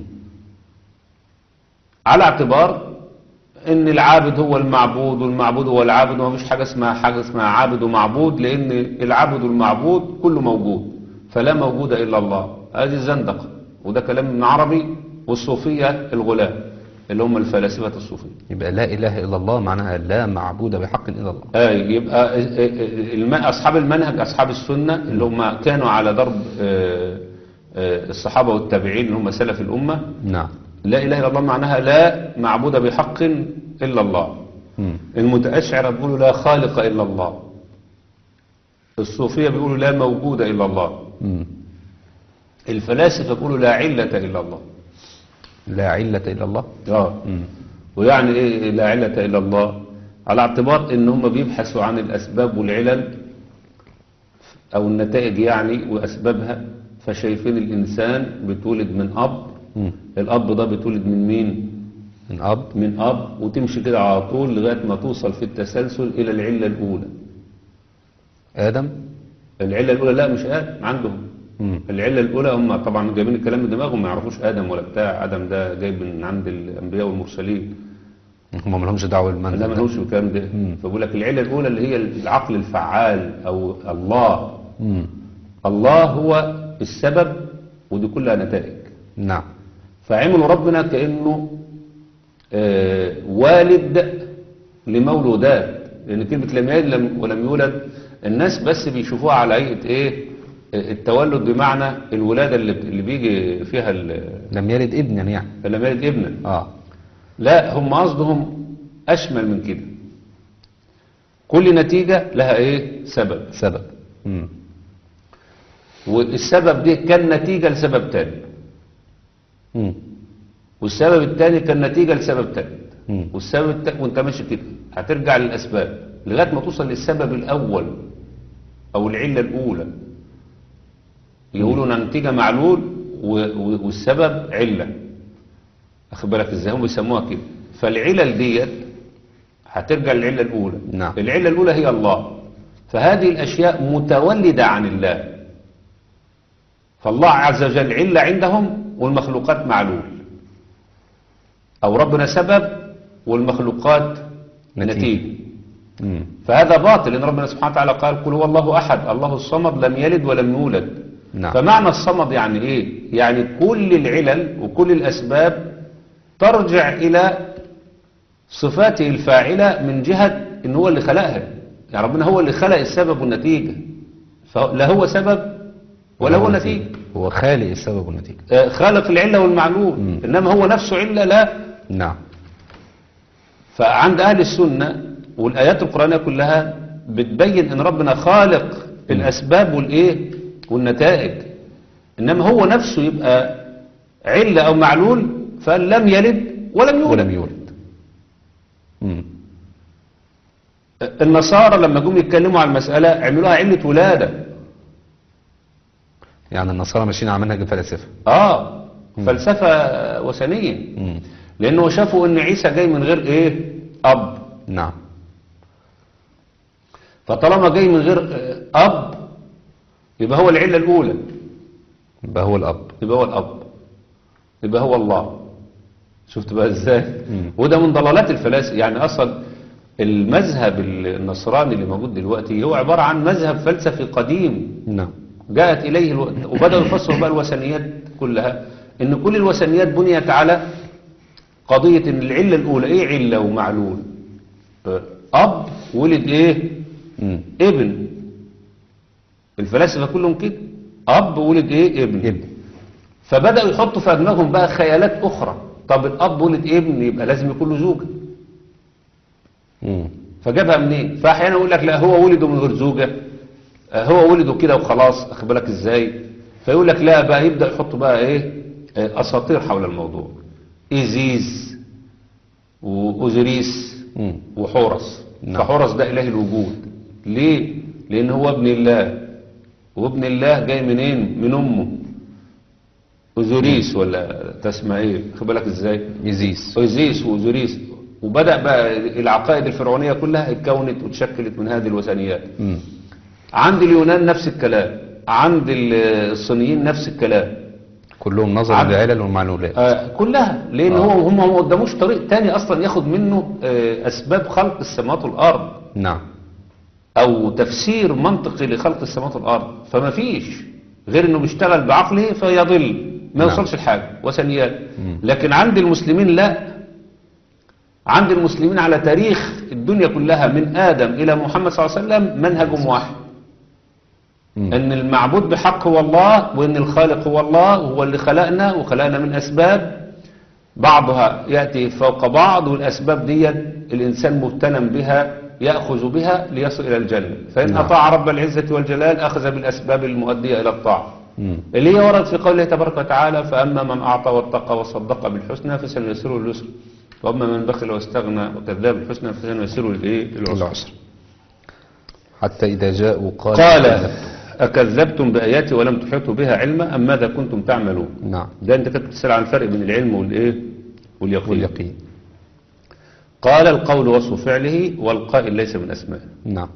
[SPEAKER 3] على اعتبار ان العابد هو المعبود والمعبود هو العابد وما فيش حاجة اسمها حاجة اسمها عابد ومعبود لان العابد والمعبود كله موجود فلا موجود الا الله هذه الزندقة وده كلام من عربي والصوفية الغلاة اللي هم الفلاسفة الصوفية
[SPEAKER 2] يبقى لا إله إلا الله معناها لا معبود بحق إلا الله
[SPEAKER 3] آه يبقى الم- أصحاب المنهج أصحاب السنة اللي هم كانوا على ضرب آه، آه، الصحابة والتابعين اللي هم سلف الأمة
[SPEAKER 2] نعم
[SPEAKER 3] لا إله إلا الله معناها لا معبود بحق إلا الله
[SPEAKER 2] مم.
[SPEAKER 3] المتأشعرة بيقولوا لا خالق إلا الله الصوفية بيقولوا لا موجود إلا الله
[SPEAKER 2] مم.
[SPEAKER 3] الفلاسفة بيقولوا لا علة إلا الله
[SPEAKER 2] لا علة إلا الله
[SPEAKER 3] آه.
[SPEAKER 2] مم.
[SPEAKER 3] ويعني إيه لا علة إلا الله على اعتبار إن هم بيبحثوا عن الأسباب والعلل أو النتائج يعني وأسبابها فشايفين الإنسان بتولد من أب
[SPEAKER 2] مم.
[SPEAKER 3] الأب ده بتولد من مين؟
[SPEAKER 2] من أب
[SPEAKER 3] من أب وتمشي كده على طول لغاية ما توصل في التسلسل إلى العلة الأولى
[SPEAKER 2] آدم
[SPEAKER 3] العلة الأولى لا مش آدم عندهم
[SPEAKER 2] مم.
[SPEAKER 3] العلة الأولى هم طبعا جايبين الكلام من دماغهم ما يعرفوش آدم ولا بتاع آدم ده جاي من عند الأنبياء والمرسلين
[SPEAKER 2] هم ما لهمش دعوة بالمنهج
[SPEAKER 3] لا ما لهمش بالكلام ده فبقول لك العلة الأولى اللي هي العقل الفعال أو الله
[SPEAKER 2] مم.
[SPEAKER 3] الله هو السبب ودي كلها نتائج
[SPEAKER 2] نعم
[SPEAKER 3] فعملوا ربنا كأنه آه، والد لمولودات لأن كلمة لم يلد لم- ولم يولد الناس بس بيشوفوها على هيئة إيه التولد بمعنى الولادة اللي اللي بيجي فيها ال-
[SPEAKER 2] لم يلد ابنا يعني
[SPEAKER 3] لم يلد ابنا
[SPEAKER 2] اه
[SPEAKER 3] لا هم قصدهم أشمل من كده كل نتيجة لها إيه سبب
[SPEAKER 2] سبب مم.
[SPEAKER 3] والسبب دي كان نتيجة لسبب تاني
[SPEAKER 2] مم.
[SPEAKER 3] والسبب التاني كان نتيجة لسبب تالت
[SPEAKER 2] مم.
[SPEAKER 3] والسبب التاني وانت ماشي كده هترجع للأسباب لغاية ما توصل للسبب الأول أو العلة الأولى يقولوا إن نتيجة معلول و- و- والسبب علة أخد بالك إزاي هم بيسموها كده فالعلل ديت هترجع للعلة الأولى
[SPEAKER 2] نعم.
[SPEAKER 3] العلة الأولى هي الله فهذه الأشياء متولدة عن الله فالله عز وجل علة عندهم والمخلوقات معلول أو ربنا سبب والمخلوقات
[SPEAKER 2] نتيجة.
[SPEAKER 3] نتيجة
[SPEAKER 2] مم.
[SPEAKER 3] فهذا باطل لأن ربنا سبحانه وتعالى قال قل هو الله أحد الله الصمد لم يلد ولم يولد
[SPEAKER 2] نعم.
[SPEAKER 3] فمعنى الصمد يعني إيه يعني كل العلل وكل الأسباب ترجع إلى صفاته الفاعلة من جهة إن هو اللي خلقها يعني ربنا هو اللي خلق السبب والنتيجة فلا هو سبب ولا هو نتيجة
[SPEAKER 2] هو خالق السبب والنتيجة
[SPEAKER 3] آه، خالق العلة والمعلول
[SPEAKER 2] مم.
[SPEAKER 3] إنما هو نفسه علة لا
[SPEAKER 2] نعم
[SPEAKER 3] فعند أهل السنة والآيات القرآنية كلها بتبين أن ربنا خالق الأسباب والإيه والنتائج إنما هو نفسه يبقى علة أو معلول فلم يلد ولم يولد
[SPEAKER 2] ولم يولد مم.
[SPEAKER 3] النصارى لما جم يتكلموا عن المسألة عملوها علة ولادة
[SPEAKER 2] يعني النصارى ماشيين على منهج الفلاسفة
[SPEAKER 3] آه فلسفة وثنية
[SPEAKER 2] مم.
[SPEAKER 3] لأنه شافوا أن عيسى جاي من غير إيه أب
[SPEAKER 2] نعم
[SPEAKER 3] فطالما جاي من غير آه، أب يبقى هو العلة الأولى
[SPEAKER 2] يبقى هو الأب
[SPEAKER 3] يبقى هو الأب يبقى هو الله شفت بقى ازاي
[SPEAKER 2] مم.
[SPEAKER 3] وده من ضلالات الفلاسفه يعني اصلا المذهب النصراني اللي موجود دلوقتي هو عبارة عن مذهب فلسفي قديم
[SPEAKER 2] نعم
[SPEAKER 3] جاءت إليه الو... وبدأوا يفسروا بقى الوثنيات كلها إن كل الوثنيات بنيت على قضية إن العلة الأولى إيه علة ومعلول آه، أب ولد إيه
[SPEAKER 2] مم.
[SPEAKER 3] ابن الفلاسفة كلهم كده أب ولد إيه ابن
[SPEAKER 2] ابن
[SPEAKER 3] فبدأوا يحطوا في أدماغهم بقى خيالات أخرى طب الأب ولد ابن يبقى لازم يكون له زوجة
[SPEAKER 2] مم.
[SPEAKER 3] فجابها منين فأحيانا يقول لك لا هو ولده من غير زوجة آه، هو ولده كده وخلاص أخد بالك إزاي فيقول لك لا بقى يبدأ يحطوا بقى إيه آه، أساطير حول الموضوع إيزيز وأوزوريس
[SPEAKER 2] مم.
[SPEAKER 3] وحورس
[SPEAKER 2] نعم.
[SPEAKER 3] فحورس ده إله الوجود ليه لأن هو ابن الله وابن الله جاي منين من أمه أوزوريس ولا تسمع إيه خد بالك إزاي
[SPEAKER 2] يزيس
[SPEAKER 3] أوزيس وأوزوريس وبدأ بقى العقائد الفرعونية كلها اتكونت وتشكلت من هذه الوثنيات
[SPEAKER 2] مم.
[SPEAKER 3] عند اليونان نفس الكلام عند ال- الصينيين نفس الكلام
[SPEAKER 2] كلهم نظروا
[SPEAKER 3] عبد-
[SPEAKER 2] للعلل والمعلولات
[SPEAKER 3] آه كلها لان
[SPEAKER 2] آه.
[SPEAKER 3] هو هم ما قداموش طريق تاني اصلا ياخد منه آه اسباب خلق السماوات والارض
[SPEAKER 2] نعم
[SPEAKER 3] او تفسير منطقي لخلق السماوات والارض فما فيش غير انه بيشتغل بعقله فيضل ما
[SPEAKER 2] نعم.
[SPEAKER 3] يوصلش لحاجه وثنيات
[SPEAKER 2] مم.
[SPEAKER 3] لكن عند المسلمين لا عند المسلمين على تاريخ الدنيا كلها من ادم الى محمد صلى الله عليه وسلم منهج واحد
[SPEAKER 2] مم.
[SPEAKER 3] ان المعبود بحق هو الله وان الخالق هو الله وهو اللي خلقنا وخلقنا من اسباب بعضها ياتي فوق بعض والاسباب دي الانسان مبتلى بها ياخذ بها ليصل الى الجنه فان
[SPEAKER 2] نعم.
[SPEAKER 3] اطاع رب العزه والجلال اخذ بالاسباب المؤديه الى الطاعه
[SPEAKER 2] مم.
[SPEAKER 3] اللي هي ورد في قوله تبارك وتعالى فاما من اعطى واتقى وصدق بالحسنى فسنيسره لليسر واما من بخل واستغنى وكذب بالحسنى فسنيسره للايه للعسر
[SPEAKER 2] العسر حتى إذا جاءوا قال
[SPEAKER 3] قال أكذبتم بآياتي ولم تحيطوا بها علما أم ماذا كنتم تعملون
[SPEAKER 2] نعم
[SPEAKER 3] ده أنت كنت بتسأل عن الفرق بين العلم والإيه واليقين
[SPEAKER 2] واليقين
[SPEAKER 3] قال القول وصف فعله والقائل ليس من أسمائه
[SPEAKER 2] نعم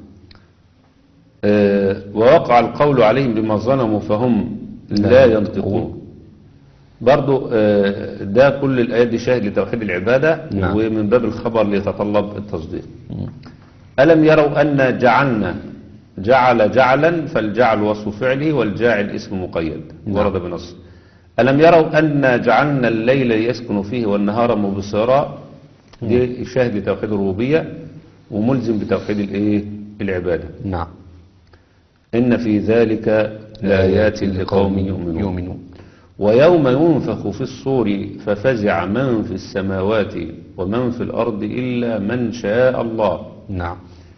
[SPEAKER 3] آه ووقع القول عليهم بما ظلموا فهم لا
[SPEAKER 2] لا
[SPEAKER 3] ينطقون برضو آه ده كل الآيات دي شاهد لتوحيد العبادة
[SPEAKER 2] نعم.
[SPEAKER 3] ومن باب الخبر ليتطلب التصديق
[SPEAKER 2] مم.
[SPEAKER 3] ألم يروا أن جعلنا جعل جعلا فالجعل وصف فعله والجاعل اسم مقيد
[SPEAKER 2] نعم.
[SPEAKER 3] ورد بنص ألم يروا أن جعلنا الليل يسكن فيه والنهار مبصرا دي شاهد لتوحيد الربوبية وملزم بتوحيد الايه العبادة
[SPEAKER 2] نعم
[SPEAKER 3] إن في ذلك لآيات لقوم يؤمنون
[SPEAKER 2] يؤمنون
[SPEAKER 3] ويوم ينفخ في الصور ففزع من في السماوات ومن في الأرض إلا من شاء الله
[SPEAKER 2] نعم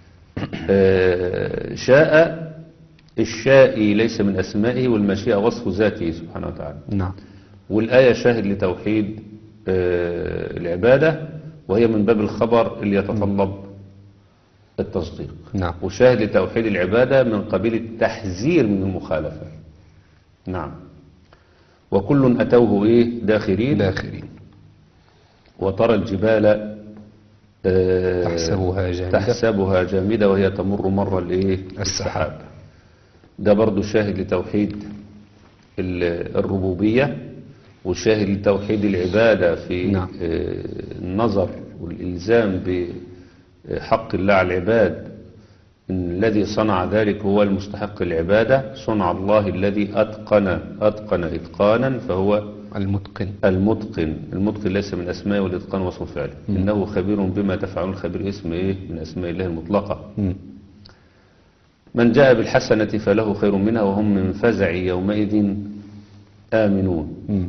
[SPEAKER 3] آه، شاء الشاء ليس من أسمائه والمشيئة وصف ذاته سبحانه وتعالى
[SPEAKER 2] نعم
[SPEAKER 3] والآية شاهد لتوحيد آه، العبادة وهي من باب الخبر اللي يتطلب التصديق
[SPEAKER 2] نعم
[SPEAKER 3] وشاهد لتوحيد العبادة من قبيل التحذير من المخالفة نعم وكل أتوه إيه داخرين
[SPEAKER 2] داخرين
[SPEAKER 3] وترى الجبال آه،
[SPEAKER 2] تحسبها جامدة.
[SPEAKER 3] تحسبها جامدة وهي تمر مر الإيه
[SPEAKER 2] السحاب.
[SPEAKER 3] ده برضو شاهد لتوحيد ال- الربوبية وشاهد لتوحيد العبادة في
[SPEAKER 2] نعم.
[SPEAKER 3] آه، النظر والإلزام بحق الله على العباد إن الذي صنع ذلك هو المستحق العبادة صنع الله الذي أتقن أتقن إتقانا فهو
[SPEAKER 2] المتقن
[SPEAKER 3] المتقن المتقن ليس من أسماء والإتقان وصف فعله إنه خبير بما تفعلون الخبير اسم إيه من أسماء الله المطلقة
[SPEAKER 2] مم.
[SPEAKER 3] من جاء بالحسنة فله خير منها وهم من فزع يومئذ آمنون
[SPEAKER 2] مم.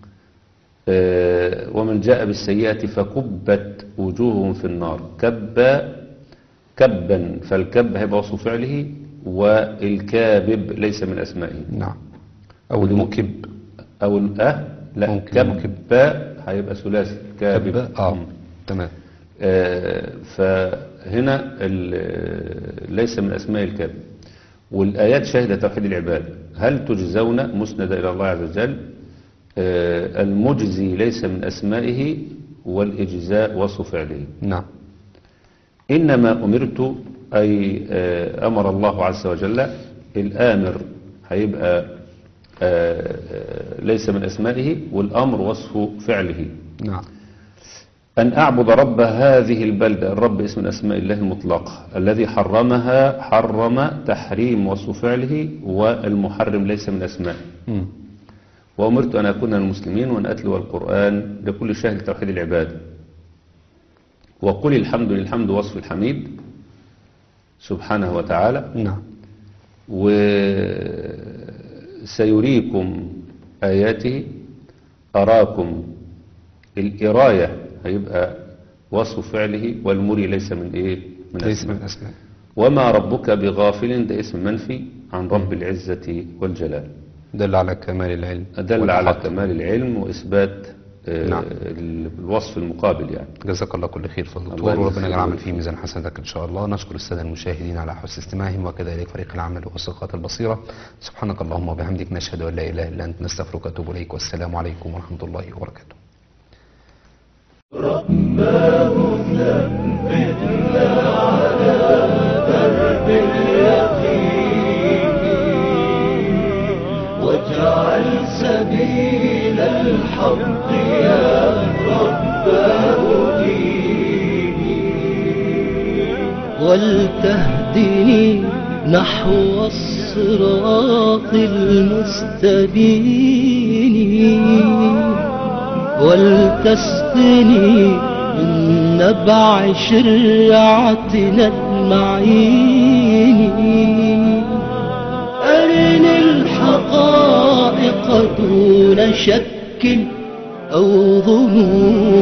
[SPEAKER 3] آه، ومن جاء بالسيئة فكبت وجوههم في النار كبا كبا فالكب هيبقى وصف فعله والكابب ليس من أسمائه
[SPEAKER 2] نعم أو المكب
[SPEAKER 3] أو ال- أه لا
[SPEAKER 2] ممكن
[SPEAKER 3] كبا هيبقى ثلاثي كابب
[SPEAKER 2] كب اه
[SPEAKER 3] مم.
[SPEAKER 2] تمام
[SPEAKER 3] آه، فهنا ال- ليس من أسماء الكذب والآيات شاهدة توحيد العباد هل تجزون مسندة إلى الله عز وجل آه، المجزي ليس من أسمائه والإجزاء وصف فعله
[SPEAKER 2] نعم
[SPEAKER 3] إنما أمرت أي آه، أمر الله عز وجل الآمر هيبقى آه، آه، ليس من أسمائه والأمر وصف فعله
[SPEAKER 2] نعم
[SPEAKER 3] أن أعبد رب هذه البلدة الرب اسم من أسماء الله المطلقة الذي حرمها حرم تحريم وصف فعله والمحرم ليس من أسمائه
[SPEAKER 2] مم.
[SPEAKER 3] وأمرت أن أكون من المسلمين وأن أتلو القرآن لكل شاهد توحيد العبادة وقل الحمد للحمد وصف الحميد سبحانه وتعالى
[SPEAKER 2] نعم
[SPEAKER 3] وسيريكم آياته أراكم الإراية هيبقى وصف فعله والمري ليس من إيه من
[SPEAKER 2] ليس
[SPEAKER 3] أسماء
[SPEAKER 2] من الأسماء
[SPEAKER 3] وما ربك بغافل ده اسم منفي عن رب العزة والجلال
[SPEAKER 2] دل على كمال العلم
[SPEAKER 3] دل على
[SPEAKER 2] والحق.
[SPEAKER 3] كمال العلم وإثبات آه،
[SPEAKER 2] نعم.
[SPEAKER 3] ال- الوصف المقابل يعني
[SPEAKER 2] جزاك الله كل خير فضل
[SPEAKER 3] الله
[SPEAKER 2] الدكتور وربنا
[SPEAKER 3] يجزيك
[SPEAKER 2] يجعل العمل
[SPEAKER 3] خير.
[SPEAKER 2] في ميزان حسناتك ان شاء الله نشكر الساده المشاهدين على حسن استماعهم وكذلك فريق العمل وثقات البصيره سبحانك اللهم وبحمدك نشهد ان لا اله الا انت نستغفرك ونتوب اليك والسلام عليكم ورحمه الله وبركاته
[SPEAKER 1] واجعل سبيل الحق يا رب هديني ولتهدني نحو الصراط المستبين ولتسقني من نبع شرعتنا المعين أرني الحقائق دون شك أو ظنون